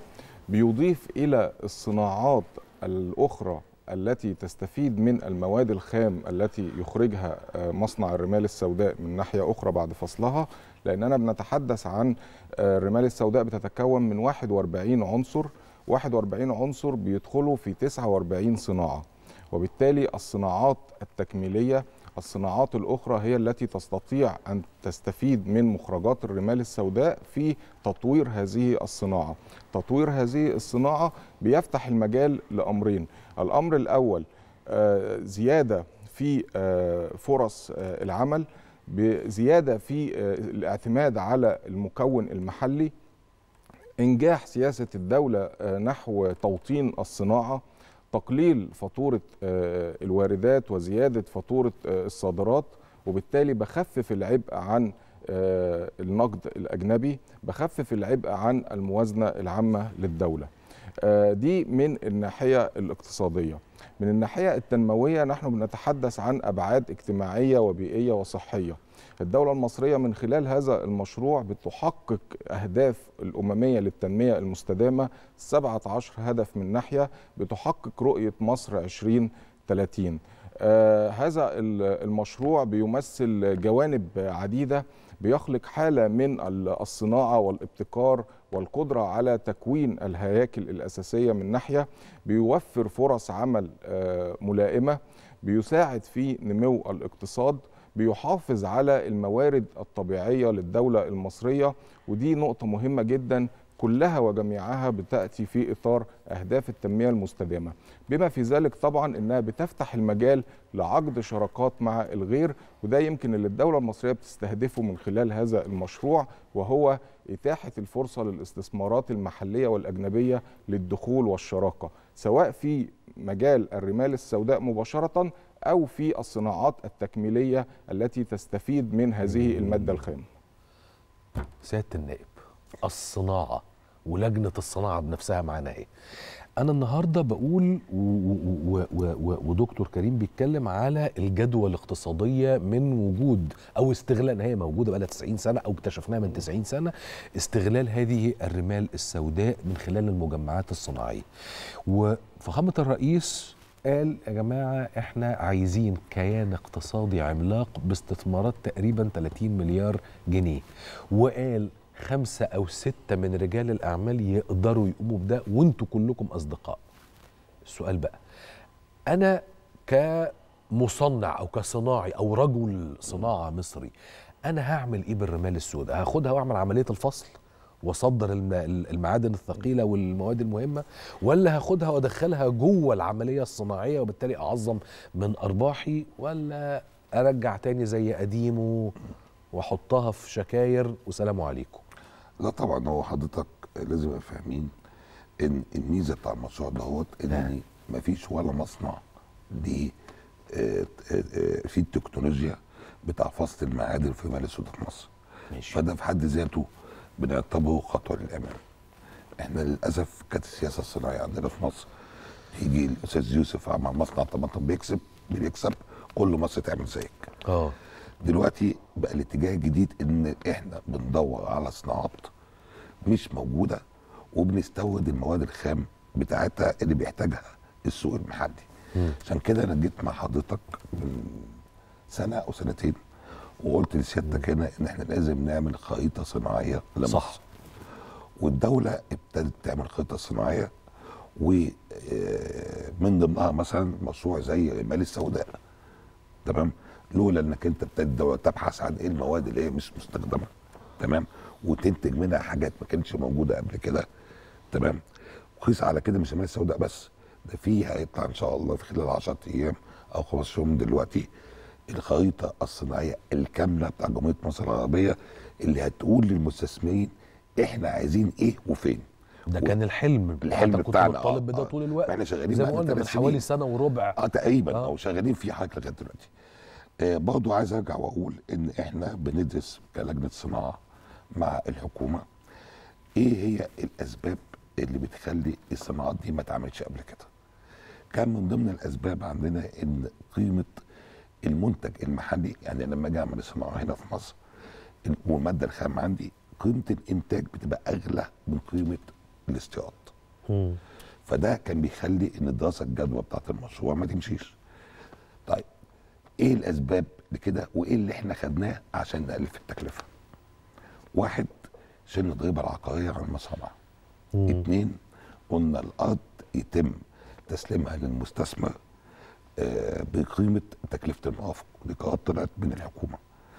بيضيف الى الصناعات الاخرى التي تستفيد من المواد الخام التي يخرجها مصنع الرمال السوداء من ناحيه اخرى بعد فصلها لاننا بنتحدث عن الرمال السوداء بتتكون من 41 عنصر 41 عنصر بيدخلوا في 49 صناعه وبالتالي الصناعات التكميليه الصناعات الأخرى هي التي تستطيع أن تستفيد من مخرجات الرمال السوداء في تطوير هذه الصناعة تطوير هذه الصناعة بيفتح المجال لأمرين الأمر الأول زيادة في فرص العمل بزيادة في الاعتماد على المكون المحلي إنجاح سياسة الدولة نحو توطين الصناعة تقليل فاتوره الواردات وزياده فاتوره الصادرات وبالتالي بخفف العبء عن النقد الاجنبي بخفف العبء عن الموازنه العامه للدوله دي من الناحيه الاقتصاديه من الناحيه التنمويه نحن بنتحدث عن ابعاد اجتماعيه وبيئيه وصحيه الدولة المصرية من خلال هذا المشروع بتحقق أهداف الأممية للتنمية المستدامة 17 هدف من ناحية بتحقق رؤية مصر 2030 آه هذا المشروع بيمثل جوانب عديدة بيخلق حالة من الصناعة والابتكار والقدرة على تكوين الهياكل الأساسية من ناحية بيوفر فرص عمل آه ملائمة بيساعد في نمو الاقتصاد بيحافظ على الموارد الطبيعية للدولة المصرية ودي نقطة مهمة جدا كلها وجميعها بتاتي في اطار اهداف التنميه المستدامه بما في ذلك طبعا انها بتفتح المجال لعقد شراكات مع الغير وده يمكن اللي الدوله المصريه بتستهدفه من خلال هذا المشروع وهو اتاحه الفرصه للاستثمارات المحليه والاجنبيه للدخول والشراكه سواء في مجال الرمال السوداء مباشره او في الصناعات التكميليه التي تستفيد من هذه الماده الخام سياده النائب الصناعه ولجنه الصناعه بنفسها معناها ايه انا النهارده بقول و و و و ودكتور كريم بيتكلم على الجدوى الاقتصاديه من وجود او استغلال هي موجوده بقى 90 سنه او اكتشفناها من 90 سنه استغلال هذه الرمال السوداء من خلال المجمعات الصناعيه وفخامه الرئيس قال يا جماعه احنا عايزين كيان اقتصادي عملاق باستثمارات تقريبا 30 مليار جنيه وقال خمسة أو ستة من رجال الأعمال يقدروا يقوموا بده وانتوا كلكم أصدقاء السؤال بقى أنا كمصنع أو كصناعي أو رجل صناعة مصري أنا هعمل إيه بالرمال السوداء هاخدها وأعمل عملية الفصل واصدر الم- المعادن الثقيله والمواد المهمه ولا هاخدها وادخلها جوه العمليه الصناعيه وبالتالي اعظم من ارباحي ولا ارجع تاني زي قديمه واحطها في شكاير وسلام عليكم لا طبعا هو حضرتك لازم يبقى فاهمين ان الميزه بتاع المشروع دوت ان مفيش ولا مصنع ليه آه، آه، آه، في التكنولوجيا بتاع فصل المعادن في مال السوداء في مصر ماشي. فده في حد ذاته بنعتبره خطوه للامام احنا للاسف كانت السياسه الصناعيه عندنا في مصر يجي الاستاذ يوسف عمل مصنع طماطم بيكسب بيكسب كل مصر تعمل زيك اه دلوقتي بقى الاتجاه الجديد ان احنا بندور على صناعات مش موجوده وبنستورد المواد الخام بتاعتها اللي بيحتاجها السوق المحلي عشان كده انا جيت مع حضرتك من سنه او سنتين وقلت لسيادتك هنا ان احنا لازم نعمل خريطه صناعيه لمصر صح. والدوله ابتدت تعمل خريطه صناعيه ومن ضمنها مثلا مشروع زي المال السوداء تمام لولا انك انت ابتدت الدوله تبحث عن ايه المواد اللي هي مش مستخدمه تمام وتنتج منها حاجات ما كانتش موجوده قبل كده تمام وقيس على كده مش المال السوداء بس ده في هيطلع ان شاء الله في خلال 10 ايام او 15 يوم من دلوقتي الخريطه الصناعيه الكامله بتاع جمهوريه مصر العربيه اللي هتقول للمستثمرين احنا عايزين ايه وفين ده كان الحلم الحلم حتى كنت بتاعنا بطالب بده آه. طول الوقت احنا شغالين زي ما بقالنا قلنا من ثلاث حوالي سنين. سنه وربع اه تقريبا آه. او شغالين فيه حضرتك لغايه دلوقتي آه برضو عايز ارجع واقول ان احنا بندرس كلجنه صناعه مع الحكومه ايه هي الاسباب اللي بتخلي الصناعات دي ما اتعملتش قبل كده كان من ضمن الاسباب عندنا ان قيمه المنتج المحلي يعني لما اجي اعمل صناعه هنا في مصر والماده الخام عندي قيمه الانتاج بتبقى اغلى من قيمه الاستيراد فده كان بيخلي ان دراسه الجدوى بتاعت المشروع ما تمشيش طيب ايه الاسباب لكده وايه اللي احنا خدناه عشان نقلل في التكلفه واحد شلنا الضريبه العقاريه عن المصانع اتنين قلنا الارض يتم تسليمها للمستثمر آه، بقيمه تكلفه المرافق ودي قرارات طلعت من الحكومه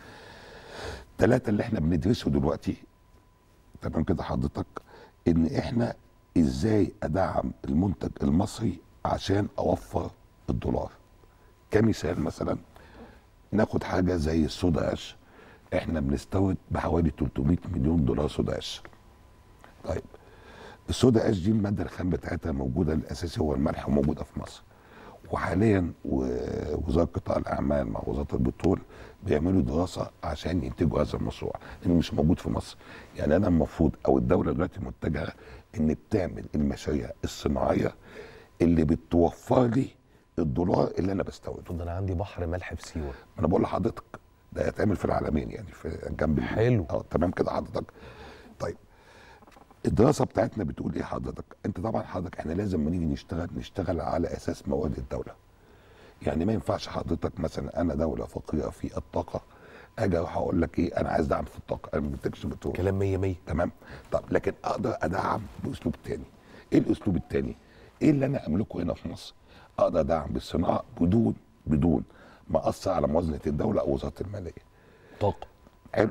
ثلاثة اللي احنا بندرسه دلوقتي تمام كده حضرتك ان احنا ازاي ادعم المنتج المصري عشان اوفر الدولار كمثال مثلا ناخد حاجه زي الصودا قش احنا بنستورد بحوالي 300 مليون دولار صودا قش طيب الصودا قش دي الماده الخام بتاعتها موجوده الاساسي هو الملح وموجوده في مصر وحاليا و- وزاره قطاع الاعمال مع وزاره البترول بيعملوا دراسه عشان ينتجوا هذا المشروع لانه مش موجود في مصر يعني انا المفروض او الدوله دلوقتي متجهه ان بتعمل المشاريع الصناعيه اللي بتوفر لي الدولار اللي انا بستورده ده انا عندي بحر ملح في سيوه انا بقول لحضرتك ده هيتعمل في العالمين يعني في جنب حلو اه تمام كده حضرتك طيب الدراسه بتاعتنا بتقول ايه حضرتك انت طبعا حضرتك احنا لازم لما نيجي نشتغل نشتغل على اساس مواد الدوله يعني ما ينفعش حضرتك مثلا انا دوله فقيره في الطاقه اجي اروح اقول لك ايه انا عايز دعم في الطاقه انا ما بدكش بترول كلام 100 100 تمام طب لكن اقدر ادعم باسلوب تاني ايه الاسلوب التاني ايه اللي انا املكه هنا في مصر اقدر ادعم بالصناعه بدون بدون ما اثر على موازنه الدوله او وزاره الماليه طاقه حلو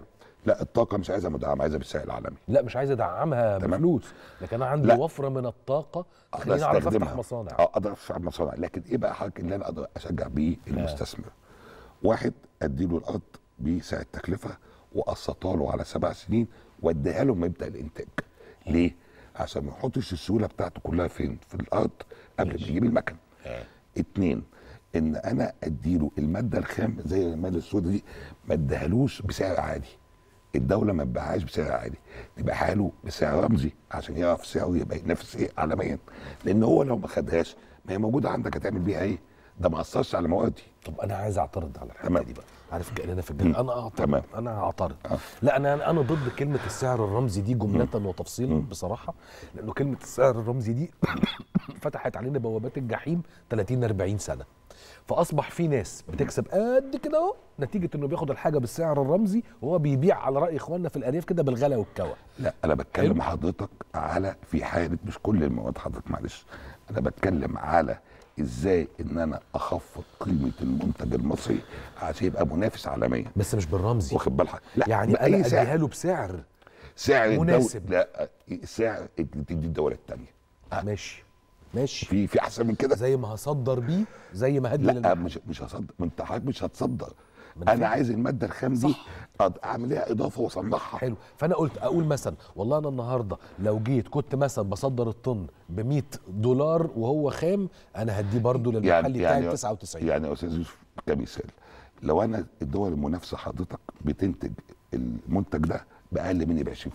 لا الطاقه مش عايزها مدعمه عايزها بالسعر العالمي لا مش عايز ادعمها تمام. بفلوس لكن انا عندي لا. وفره من الطاقه أقدر تخليني اعرف افتح أستخدمها. مصانع اه اقدر افتح مصانع لكن ايه بقى حضرتك اللي انا اقدر اشجع بيه المستثمر واحد اديله الارض بسعر التكلفه واقسطها له على سبع سنين واديها له مبدا الانتاج ليه عشان ما يحطش السهوله بتاعته كلها فين في الارض قبل ما يجيب المكن اتنين ان انا اديله الماده الخام زي الماده السوداء دي ما اديهالوش بسعر عادي الدوله ما تبيعهاش بسعر عادي تبيعها له بسعر رمزي عشان يعرف سعره يبقى ينافس ايه عالميا لان هو لو ما خدهاش ما هي موجوده عندك هتعمل بيها ايه ده ما اثرش على موادي طب انا عايز اعترض على الحته تمام. دي بقى عارف كاننا في الجنة. انا اعترض تمام. انا اعترض لا انا انا ضد كلمه السعر الرمزي دي جمله وتفصيلا بصراحه لانه كلمه السعر الرمزي دي فتحت علينا بوابات الجحيم 30 40 سنه فاصبح في ناس بتكسب قد كده اهو نتيجه انه بياخد الحاجه بالسعر الرمزي وهو بيبيع على راي اخواننا في الارياف كده بالغلا والكوى لا انا بتكلم حضرتك على في حاله مش كل المواد حضرتك معلش انا بتكلم على ازاي ان انا اخفض قيمه المنتج المصري عشان يبقى منافس عالميا بس مش بالرمزي واخد بالك لا يعني بأي انا سعر. اديها له بسعر سعر مناسب. الدولة لا سعر اللي بتدي الدوله الثانيه ماشي ماشي في في احسن من كده زي ما هصدر بيه زي ما هدي لا للمحل. مش مش هصدر ما انت حضرتك مش هتصدر أنا انا فاهم. عايز الماده الخام دي أض- اعمل لها اضافه واصنعها حلو فانا قلت اقول مثلا والله انا النهارده لو جيت كنت مثلا بصدر الطن ب 100 دولار وهو خام انا هديه برضه للمحل بتاعي 99 يعني يا استاذ يوسف كمثال لو انا الدول المنافسه حضرتك بتنتج المنتج ده باقل مني ب 20%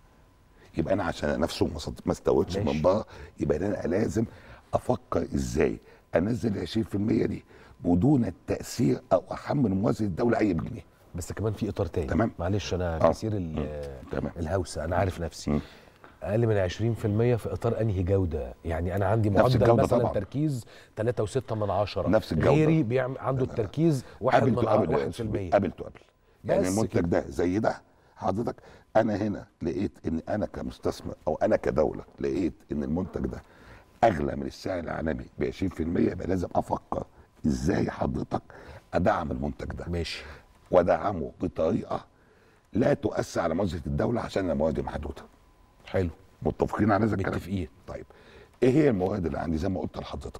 يبقى انا عشان انافسه ما صد- ما استوردش ماشي. من بره يبقى انا لازم افكر ازاي انزل ال 20% دي بدون التاثير او احمل موازنه الدوله اي جنيه بس كمان في اطار تاني تمام معلش انا آه. كثير ال- تمام الهوسه انا عارف نفسي اقل من 20% في اطار انهي جوده يعني انا عندي نفس معدل الجودة مثلا طبعاً. تركيز 3.6 من عشرة نفس الجودة. غيري بيعمل عنده التركيز 1 قابل من تو ع- قابل 1% قابل تو قابل يعني بس المنتج كده. ده زي ده حضرتك انا هنا لقيت ان انا كمستثمر او انا كدوله لقيت ان المنتج ده اغلى من السعر العالمي ب 20% يبقى لازم افكر ازاي حضرتك ادعم المنتج ده ماشي وادعمه بطريقه لا تؤثر على موازنه الدوله عشان المواد محدوده حلو متفقين على هذا الكلام متفقين طيب ايه هي المواد اللي عندي زي ما قلت لحضرتك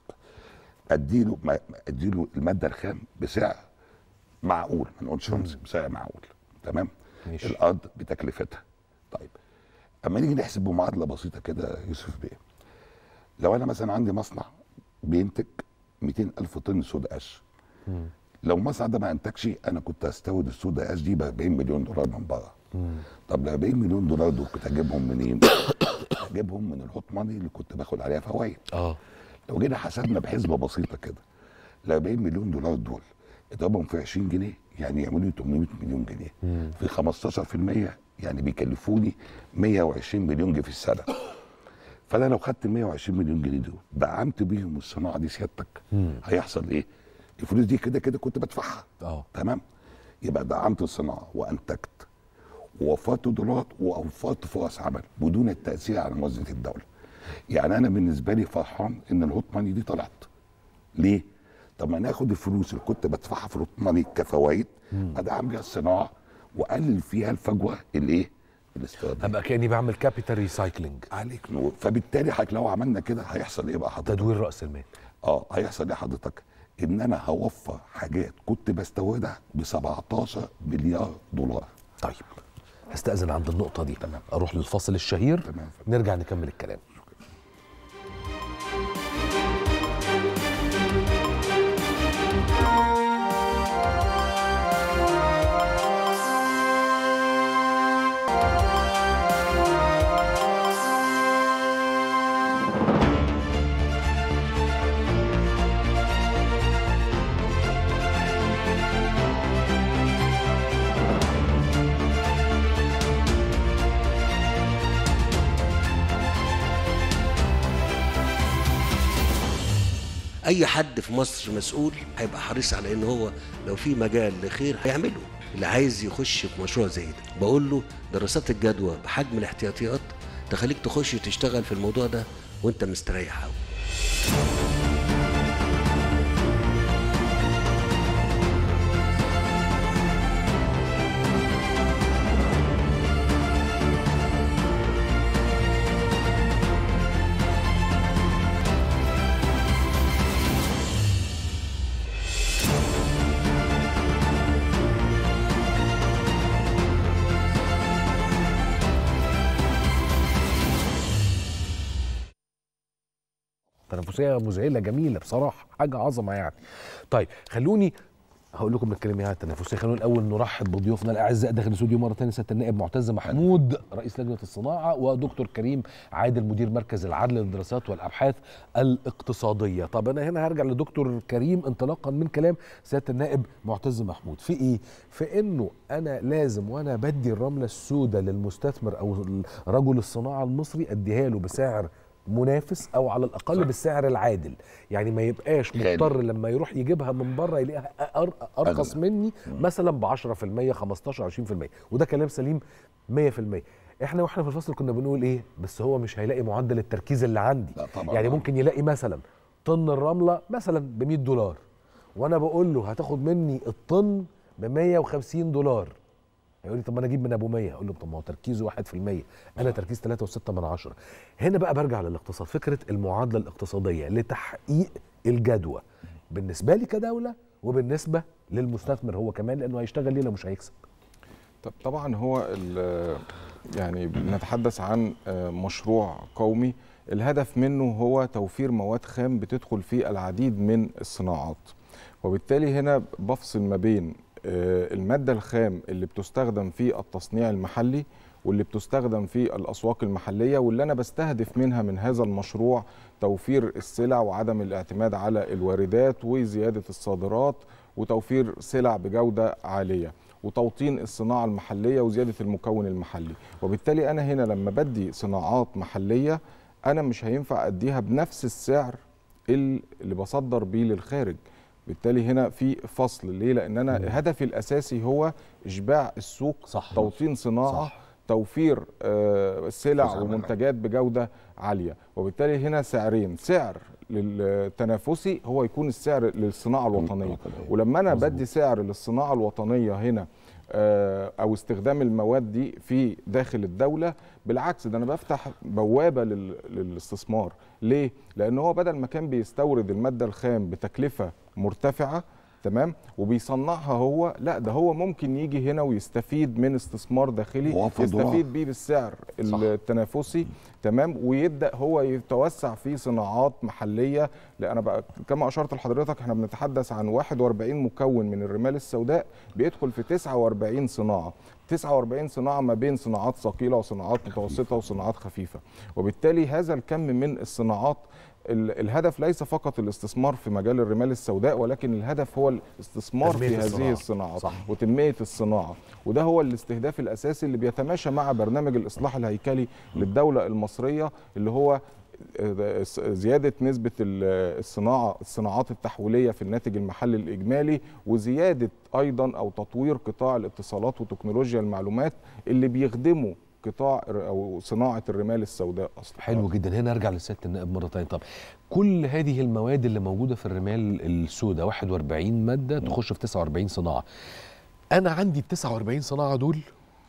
اديله ما- اديله الماده الخام بسعر معقول ما نقولش رمزي بسعر معقول تمام ماشي. الارض بتكلفتها طيب اما نيجي نحسب بمعادله بسيطه كده يا يوسف بيه لو انا مثلا عندي مصنع بينتج 200 الف طن سودا قش لو المصنع ده ما انتجش انا كنت هستورد السودا قش دي ب 40 مليون دولار من بره طب ال 40 مليون دولار دول كنت اجيبهم منين؟ اجيبهم من الهوت ماني اللي كنت باخد عليها فوائد اه لو جينا حسبنا بحسبه بسيطه كده ال 40 مليون دولار دول اضربهم في 20 جنيه يعني يعملوا لي 800 مليون جنيه في 15% يعني بيكلفوني 120 مليون جنيه في السنه فانا لو خدت ال 120 مليون جنيه دول دعمت بيهم الصناعه دي سيادتك هيحصل ايه؟ الفلوس دي كده كده كنت بدفعها اه تمام يبقى دعمت الصناعه وانتجت ووفرت دولارات ووفرت فرص عمل بدون التاثير على موازنه الدوله يعني انا بالنسبه لي فرحان ان الهوت ماني دي طلعت ليه طب ما ناخد الفلوس اللي كنت بدفعها في الهوت ماني كفوائد ادعم بيها الصناعه واقلل فيها الفجوه الايه الاستيراديه ابقى كاني بعمل كابيتال ريسايكلينج عليك نور فبالتالي حضرتك لو عملنا كده هيحصل ايه بقى حضرتك تدوير راس المال اه هيحصل ايه حضرتك ان انا هوفر حاجات كنت بستوردها ب 17 مليار دولار طيب هستأذن عند النقطة دي تمام. أروح للفاصل الشهير تمام. نرجع نكمل الكلام اي حد في مصر مسؤول هيبقى حريص على ان هو لو في مجال لخير هيعمله اللي عايز يخش في مشروع زي ده بقول له دراسات الجدوى بحجم الاحتياطيات تخليك تخش تشتغل في الموضوع ده وانت مستريح قوي تنافسيه مذهله جميله بصراحه حاجه عظمه يعني طيب خلوني هقول لكم نتكلم ايه عن التنافسيه خلونا الاول نرحب بضيوفنا الاعزاء داخل الاستوديو مره ثانيه سياده النائب معتز محمود رئيس لجنه الصناعه ودكتور كريم عادل مدير مركز العدل للدراسات والابحاث الاقتصاديه طب انا هنا هرجع لدكتور كريم انطلاقا من كلام سياده النائب معتز محمود في ايه في انه انا لازم وانا بدي الرمله السوداء للمستثمر او رجل الصناعه المصري اديها له بسعر منافس او على الاقل صح. بالسعر العادل يعني ما يبقاش مضطر لما يروح يجيبها من بره يلاقيها أر- ارخص أغلى. مني مثلا ب 10% 15 20% وده كلام سليم 100% احنا واحنا في الفصل كنا بنقول ايه بس هو مش هيلاقي معدل التركيز اللي عندي طبعاً. يعني ممكن يلاقي مثلا طن الرمله مثلا ب 100 دولار وانا بقول له هتاخد مني الطن ب 150 دولار هيقول لي طب ما انا اجيب من ابو 100 اقول له طب ما هو تركيزه 1% انا تركيز 3.6 من عشرة هنا بقى برجع للاقتصاد فكره المعادله الاقتصاديه لتحقيق الجدوى بالنسبه لي كدوله وبالنسبه للمستثمر هو كمان لانه هيشتغل ليه لو مش هيكسب طب طبعا هو ال- يعني بنتحدث عن آه، مشروع قومي الهدف منه هو توفير مواد خام بتدخل في العديد من الصناعات وبالتالي هنا بفصل ما بين آه، المادة الخام اللي بتستخدم في التصنيع المحلي واللي بتستخدم في الأسواق المحلية واللي أنا بستهدف منها من هذا المشروع توفير السلع وعدم الاعتماد على الواردات وزيادة الصادرات وتوفير سلع بجودة عالية وتوطين الصناعة المحلية وزيادة المكون المحلي وبالتالي أنا هنا لما بدي صناعات محلية أنا مش هينفع أديها بنفس السعر ال- اللي بصدر بيه للخارج بالتالي هنا في فصل ليه لان انا هدفي الاساسي هو اشباع السوق صح توطين صناعه صح. توفير آه، سلع فوز ومنتجات بجوده عاليه وبالتالي هنا سعرين سعر للتنافسي هو يكون السعر للصناعه الوطنيه ولما انا بدي سعر للصناعه الوطنيه هنا آه، او استخدام المواد دي في داخل الدوله بالعكس ده انا بفتح بوابه لل- للاستثمار ليه لان هو بدل ما كان بيستورد الماده الخام بتكلفه مرتفعه تمام وبيصنعها هو لا ده هو ممكن يجي هنا ويستفيد من استثمار داخلي ووفر دولار. يستفيد بيه بالسعر التنافسي تمام ويبدا هو يتوسع في صناعات محليه لان بقى كما اشرت لحضرتك احنا بنتحدث عن 41 مكون من الرمال السوداء بيدخل في 49 صناعه 49 صناعه ما بين صناعات ثقيله وصناعات متوسطه وصناعات خفيفه وبالتالي هذا الكم من الصناعات ال- الهدف ليس فقط الاستثمار في مجال الرمال السوداء ولكن الهدف هو الاستثمار تنمية في هذه الصناعة. الصناعات صح. وتنميه الصناعه وده هو الاستهداف الاساسي اللي بيتماشى مع برنامج الاصلاح الهيكلي للدوله المصريه اللي هو آه، زياده نسبه ال- الصناعه الصناعات التحويليه في الناتج المحلي الاجمالي وزياده ايضا او تطوير قطاع الاتصالات وتكنولوجيا المعلومات اللي بيخدموا قطاع ر- او صناعه الرمال السوداء اصلا حلو جدا هنا ارجع لسياده النائب مره ثانيه طب كل هذه المواد اللي موجوده في الرمال السوداء 41 ماده تخش في 49 صناعه انا عندي ال 49 صناعه دول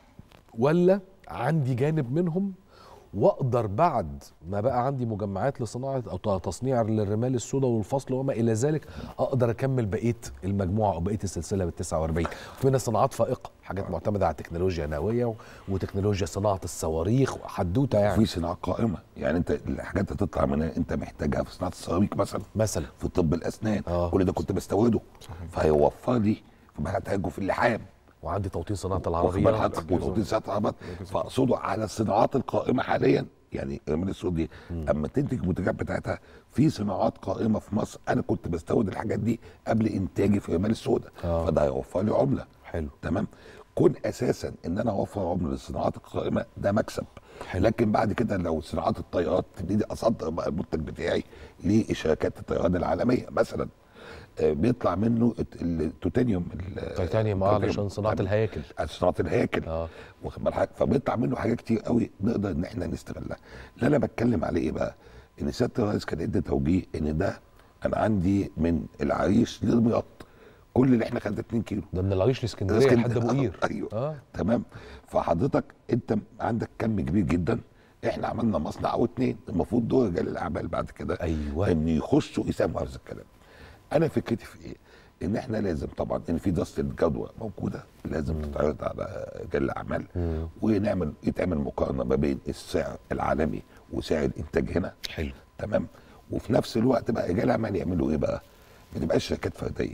ولا عندي جانب منهم واقدر بعد ما بقى عندي مجمعات لصناعه او ت- تصنيع للرمال السوداء والفصل وما الى ذلك اقدر اكمل بقيه المجموعه او بقيه السلسله بال 49 في منها صناعات فائقه حاجات معتمده على التكنولوجيا النوويه و- وتكنولوجيا صناعه الصواريخ وحدوته يعني في صناعه قائمه يعني انت الحاجات اللي تطلع منها انت محتاجها في صناعه السيراميك مثلا مثلا في طب الاسنان آه. كل ده كنت بستورده فهيوفر لي في محتاجه في اللحام وعندي توطين صناعه واخد العربيه بال حضرتك وتوطين صناعه العربيات فاقصده على الصناعات القائمه حاليا يعني الرمال السود دي اما تنتج المنتجات بتاعتها في صناعات قائمه في مصر انا كنت بستورد الحاجات دي قبل انتاجي في الرمال السوداء آه. فده هيوفر لي عمله حلو تمام كون اساسا ان انا اوفر عمله للصناعات القائمه ده مكسب حلو. لكن بعد كده لو صناعات الطيارات تبتدي اصدر بقى المنتج بتاعي لشركات الطيران العالميه مثلا آه، بيطلع منه الت- التوتانيوم ال- التيتانيوم اه علشان صناعه الهياكل صناعه الهياكل اه واخد بال حضرتك فبيطلع منه حاجات كتير قوي نقدر ان احنا نستغلها اللي انا بتكلم عليه ايه بقى ان سياده الرئيس كان ادى توجيه ان ده انا عندي من العريش لدمياط كل اللي احنا خدنا 2 كيلو ده من العريش لاسكندريه لحد ابو قير ايوه آه. تمام فحضرتك انت عندك كم كبير جدا احنا عملنا مصنع او اتنين المفروض دول رجال الاعمال بعد كده ايوه ان يخشوا يساهموا في هذا الكلام انا فكرتي في ايه؟ ان احنا لازم طبعا ان في دراسه الجدوى موجوده لازم تتعرض على رجال الاعمال ونعمل يتعمل مقارنه ما بين السعر العالمي وسعر الانتاج هنا حلو تمام وفي نفس الوقت بقى رجال اعمال يعملوا ايه بقى؟ ما تبقاش شركات فرديه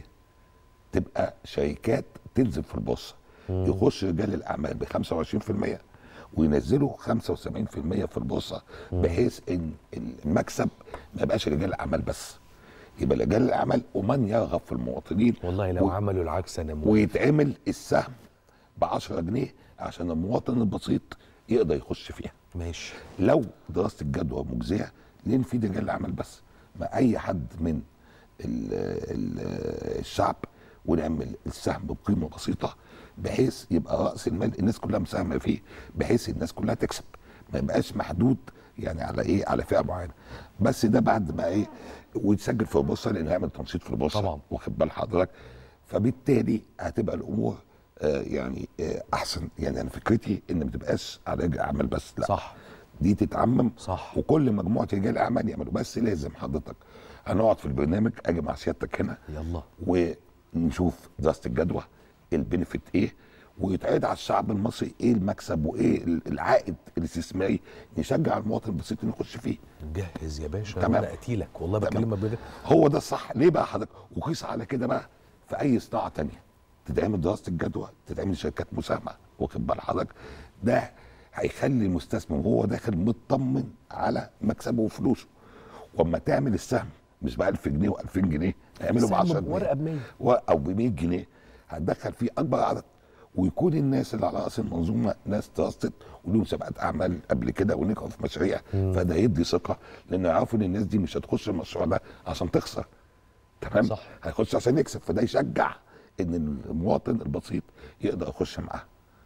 تبقى شركات تنزل في البورصه يخش رجال الاعمال ب 25% وينزلوا 75% في البورصه بحيث ان المكسب ما يبقاش رجال الاعمال بس يبقى رجال الاعمال ومن يرغب في المواطنين والله لو و- عملوا العكس انا موافق ويتعمل السهم ب 10 جنيه عشان المواطن البسيط يقدر يخش فيها ماشي لو دراسه الجدوى مجزيه ليه نفيد رجال الاعمال بس ما اي حد من ال ال الشعب ونعمل السهم بقيمه بسيطه بحيث يبقى راس المال الناس كلها مساهمه فيه بحيث الناس كلها تكسب ما يبقاش محدود يعني على ايه على فئه معينه بس ده بعد ما ايه ويتسجل في البورصه لانه هيعمل تنشيط في البورصه طبعا واخد بال حضرتك فبالتالي هتبقى الامور آه يعني آه احسن يعني انا فكرتي ان ما تبقاش على رجال اعمال بس لا صح دي تتعمم صح وكل مجموعه رجال اعمال يعملوا بس لازم حضرتك هنقعد في البرنامج اجي مع سيادتك هنا يلا ونشوف دراسه الجدوى البنفيت ايه ويتعرض على الشعب المصري ايه المكسب وايه العائد الاستثماري نشجع المواطن البسيط انه يخش فيه جهز يا باشا تمام. انا اتيلك والله تمام. بكلمك بجد هو ده الصح ليه بقى حضرتك وقيس على كده بقى في اي صناعه تانية تتعمل دراسه الجدوى تتعمل شركات مساهمه واخد بال حضرتك ده هيخلي المستثمر وهو داخل مطمن على مكسبه وفلوسه واما تعمل السهم مش ب 1000 جنيه و2000 جنيه اعمله ب السهم 10 جنيه ورقة ب 100. و- او ب 100 جنيه هتدخل فيه اكبر عدد ويكون الناس اللي على راس المنظومه ناس تراستد ولهم سابقات اعمال قبل كده ونجحوا في مشاريع فده يدي ثقه لان يعرفوا ان الناس دي مش هتخش المشروع ده عشان تخسر تمام صح هيخش عشان يكسب فده يشجع ان المواطن البسيط يقدر يخش معاه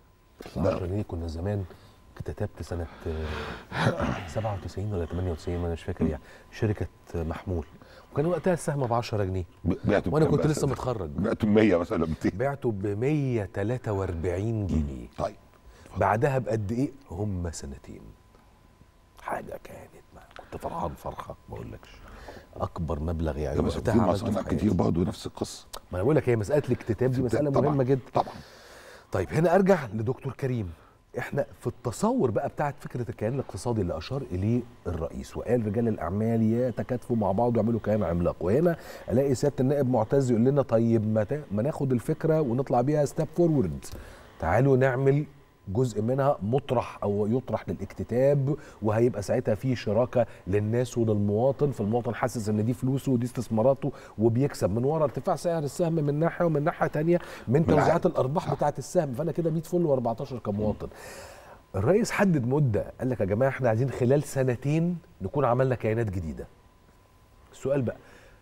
10 جنيه كنا زمان كتبت سنة آه، 97 ولا 98 انا مش فاكر يعني شركة محمول وكان وقتها السهم ب 10 جنيه بعته وانا بكام كنت بقى لسه سنة؟ متخرج بعته ب 100 مثلا 200 بعته ب 143 جنيه طيب بعدها بقد ايه هم سنتين حاجه كانت ما كنت فرحان فرحه ما اقولكش اكبر مبلغ يعني يا بس وقتها في عملته مصانع في حياتي. كتير برضه نفس القصه ما انا بقول لك هي مساله الاكتتاب دي مساله طبعاً، مهمه جدا طبعا طيب هنا ارجع لدكتور كريم احنا في التصور بقى بتاعت فكره الكيان الاقتصادي اللي اشار اليه الرئيس وقال رجال الاعمال يتكاتفوا مع بعض ويعملوا كيان عملاق وهنا الاقي سياده النائب معتز يقول لنا طيب ما, تا- ما ناخد الفكره ونطلع بيها ستيب فورورد تعالوا نعمل جزء منها مطرح او يطرح للاكتتاب وهيبقى ساعتها في شراكه للناس وللمواطن فالمواطن حاسس ان دي فلوسه ودي استثماراته وبيكسب من ورا ارتفاع سعر السهم من ناحيه ومن ناحيه تانية من توزيعات الارباح بتاعه السهم فانا كده 100 فل و14 كمواطن الرئيس حدد مده قال لك يا جماعه احنا عايزين خلال سنتين نكون عملنا كيانات جديده السؤال بقى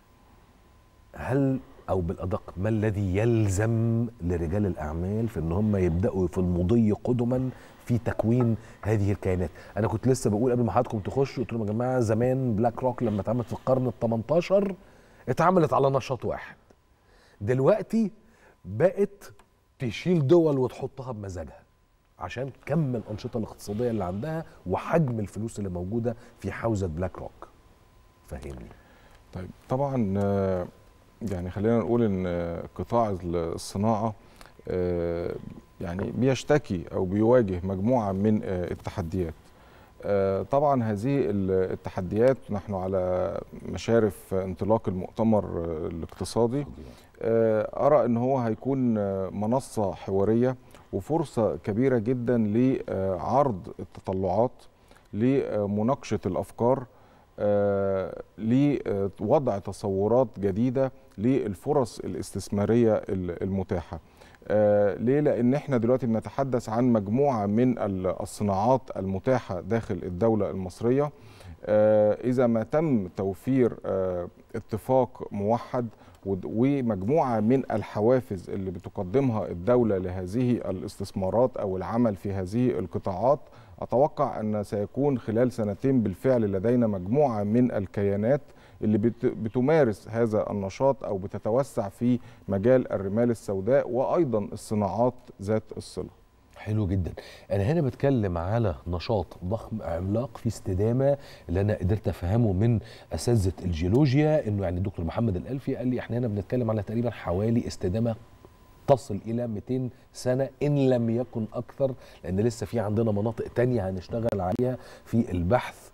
هل او بالادق ما الذي يلزم لرجال الاعمال في ان هم يبداوا في المضي قدما في تكوين هذه الكيانات انا كنت لسه بقول قبل ما حضراتكم تخشوا قلت لهم يا جماعه زمان بلاك روك لما اتعملت في القرن ال 18 اتعملت على نشاط واحد دلوقتي بقت تشيل دول وتحطها بمزاجها عشان كم الانشطه الاقتصاديه اللي عندها وحجم الفلوس اللي موجوده في حوزه بلاك روك فهمني طيب طبعا آه، يعني خلينا نقول ان آه، قطاع الصناعه آه، يعني بيشتكي او بيواجه مجموعه من آه، التحديات آه، طبعا هذه ال- التحديات نحن على مشارف انطلاق المؤتمر آه، الاقتصادي آه، ارى ان هو هيكون آه، منصه حواريه وفرصه كبيره جدا لعرض التطلعات لمناقشه الافكار آه، لوضع تصورات جديده للفرص الاستثماريه ال- المتاحه آه، ليه لان احنا دلوقتي بنتحدث عن مجموعه من ال- الصناعات المتاحه داخل الدوله المصريه آه، اذا ما تم توفير آه، اتفاق موحد ود- ومجموعه من الحوافز اللي بتقدمها الدوله لهذه الاستثمارات او العمل في هذه القطاعات اتوقع ان سيكون خلال سنتين بالفعل لدينا مجموعه من الكيانات اللي بت- بتمارس هذا النشاط او بتتوسع في مجال الرمال السوداء وايضا الصناعات ذات الصله حلو جدا انا هنا بتكلم على نشاط ضخم عملاق في استدامه اللي انا قدرت افهمه من اساتذه الجيولوجيا انه يعني الدكتور محمد الالفي قال لي احنا هنا بنتكلم على تقريبا حوالي استدامه تصل الى 200 سنه ان لم يكن اكثر لان لسه في عندنا مناطق تانية هنشتغل عليها في البحث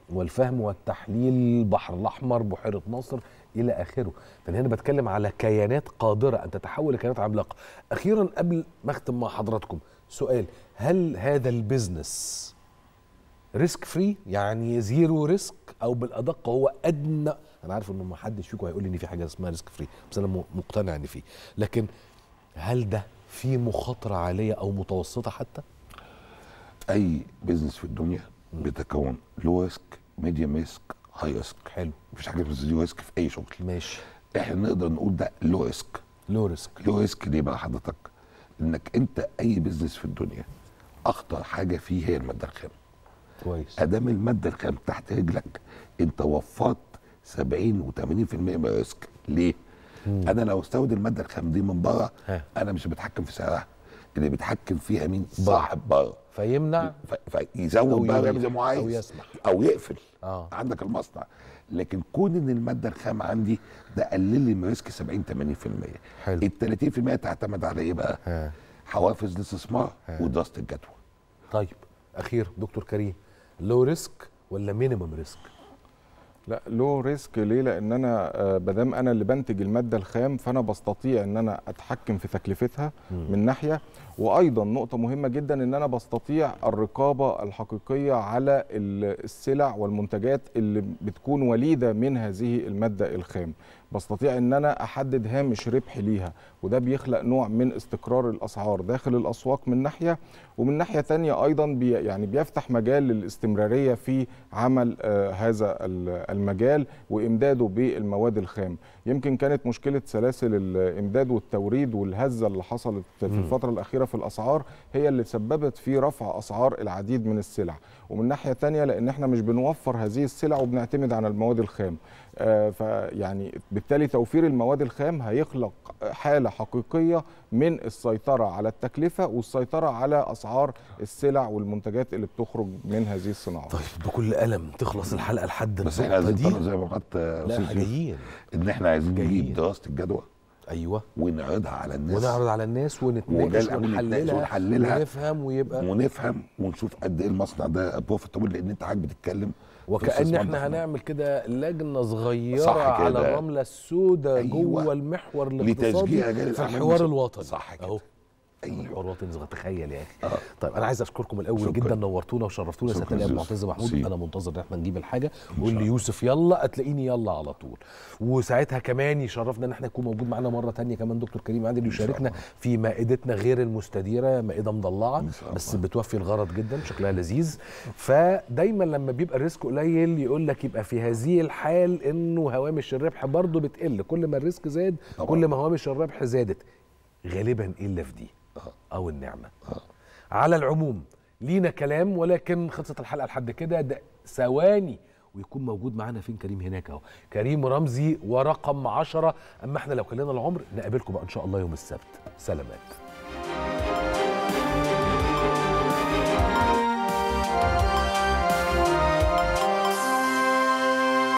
والفهم والتحليل البحر الاحمر بحيره ناصر الى اخره فانا هنا بتكلم على كيانات قادره ان تتحول لكيانات عملاقه اخيرا قبل ما اختم مع حضراتكم سؤال هل هذا البيزنس ريسك فري يعني زيرو ريسك او بالادق هو ادنى انا عارف انه ما حدش فيكم هيقول لي ان في حاجه اسمها ريسك فري بس انا م- مقتنع ان في لكن هل ده في مخاطره عاليه او متوسطه حتى اي بيزنس في الدنيا بيتكون لو ريسك ميديوم ريسك هاي ريسك حلو مفيش حاجه اسمها زيرو ريسك في اي شغل ماشي احنا نقدر نقول ده لو ريسك لو ريسك لو ريسك ليه بقى حضرتك انك انت اي بيزنس في الدنيا اخطر حاجه فيه هي الماده الخام كويس ادام الماده الخام تحت رجلك انت وفرت 70 و80% من الريسك ليه؟ مم. انا لو استورد الماده الخام دي من بره ها. انا مش بتحكم في سعرها اللي بيتحكم فيها مين؟ صاحب بره فيمنع ف- فيزود أو بقى يغير ويعمل زي ما هو عايز أو يسمح. او يقفل اه عندك المصنع لكن كون ان الماده الخام عندي ده قلل لي من ريسك 70 80% حلو ال 30% تعتمد على ايه بقى؟ ها. حوافز الاستثمار ودراسه الجدوى طيب اخير دكتور كريم لو ريسك ولا مينيمم ريسك لا لو ريسك ليه لان انا آه، مادام انا اللي بنتج الماده الخام فانا بستطيع ان انا اتحكم في تكلفتها مم. من ناحيه وايضا نقطه مهمه جدا ان انا بستطيع الرقابه الحقيقيه على ال- السلع والمنتجات اللي بتكون وليده من هذه الماده الخام بستطيع ان انا احدد هامش ربح ليها وده بيخلق نوع من استقرار الاسعار داخل الاسواق من ناحيه ومن ناحيه تانية ايضا بي يعني بيفتح مجال للاستمراريه في عمل آه هذا ال- المجال وامداده بالمواد الخام يمكن كانت مشكله سلاسل الامداد والتوريد والهزه اللي حصلت في مم. الفتره الاخيره في الاسعار هي اللي سببت في رفع اسعار العديد من السلع ومن ناحيه تانية لان احنا مش بنوفر هذه السلع وبنعتمد على المواد الخام آه، فيعني بالتالي توفير المواد الخام هيخلق حاله حقيقيه من السيطره على التكلفه والسيطره على اسعار السلع والمنتجات اللي بتخرج من هذه الصناعه طيب بكل الم تخلص الحلقه لحد بس احنا النقطه عايزين دي طبعا زي ما قلت يا لا أستاذ احنا يوسف، جايين ان احنا عايزين جايين. نجيب دراسه الجدوى ايوه ونعرضها على الناس ونعرض على الناس ونتناقش وجال- ونتناقش ونحللها ونحللها ونفهم ويبقى ونفهم ونشوف قد ايه المصنع ده بروفيتابل لان انت حضرتك بتتكلم في وكأن استثمار احنا ضخم. هنعمل كده لجنة صغيرة صح على كده. الرملة السوداء أيوة. جوه المحور الاقتصادي لتشجيع رجال في الأعمال الحوار المصري. الوطني صح كده. اهو الحوار الوطني صغير تخيل يا اخي آه. طيب انا عايز اشكركم الاول شكراً. جدا نورتونا وشرفتونا يا شكراً سياده الامام يوسف. معتز محمود ميرسي. انا منتظر ان احنا نجيب الحاجه وقول لي يوسف يلا هتلاقيني يلا على طول وساعتها كمان يشرفنا ان احنا يكون موجود معانا مره تانية كمان دكتور كريم عادل يشاركنا في مائدتنا غير المستديره مائده مضلعه بس بتوفي الغرض جدا شكلها لذيذ فدايما لما بيبقى الريسك قليل يقول لك يبقى في هذه الحال انه هوامش الربح برضه بتقل كل ما الريسك زاد طبعاً. كل ما هوامش الربح زادت غالبا الا في دي او النعمه على العموم لينا كلام ولكن خلصت الحلقه لحد كده ده ثواني ويكون موجود معانا فين كريم هناك اهو كريم رمزي ورقم عشرة اما احنا لو كلنا العمر نقابلكم بقى ان شاء الله يوم السبت سلامات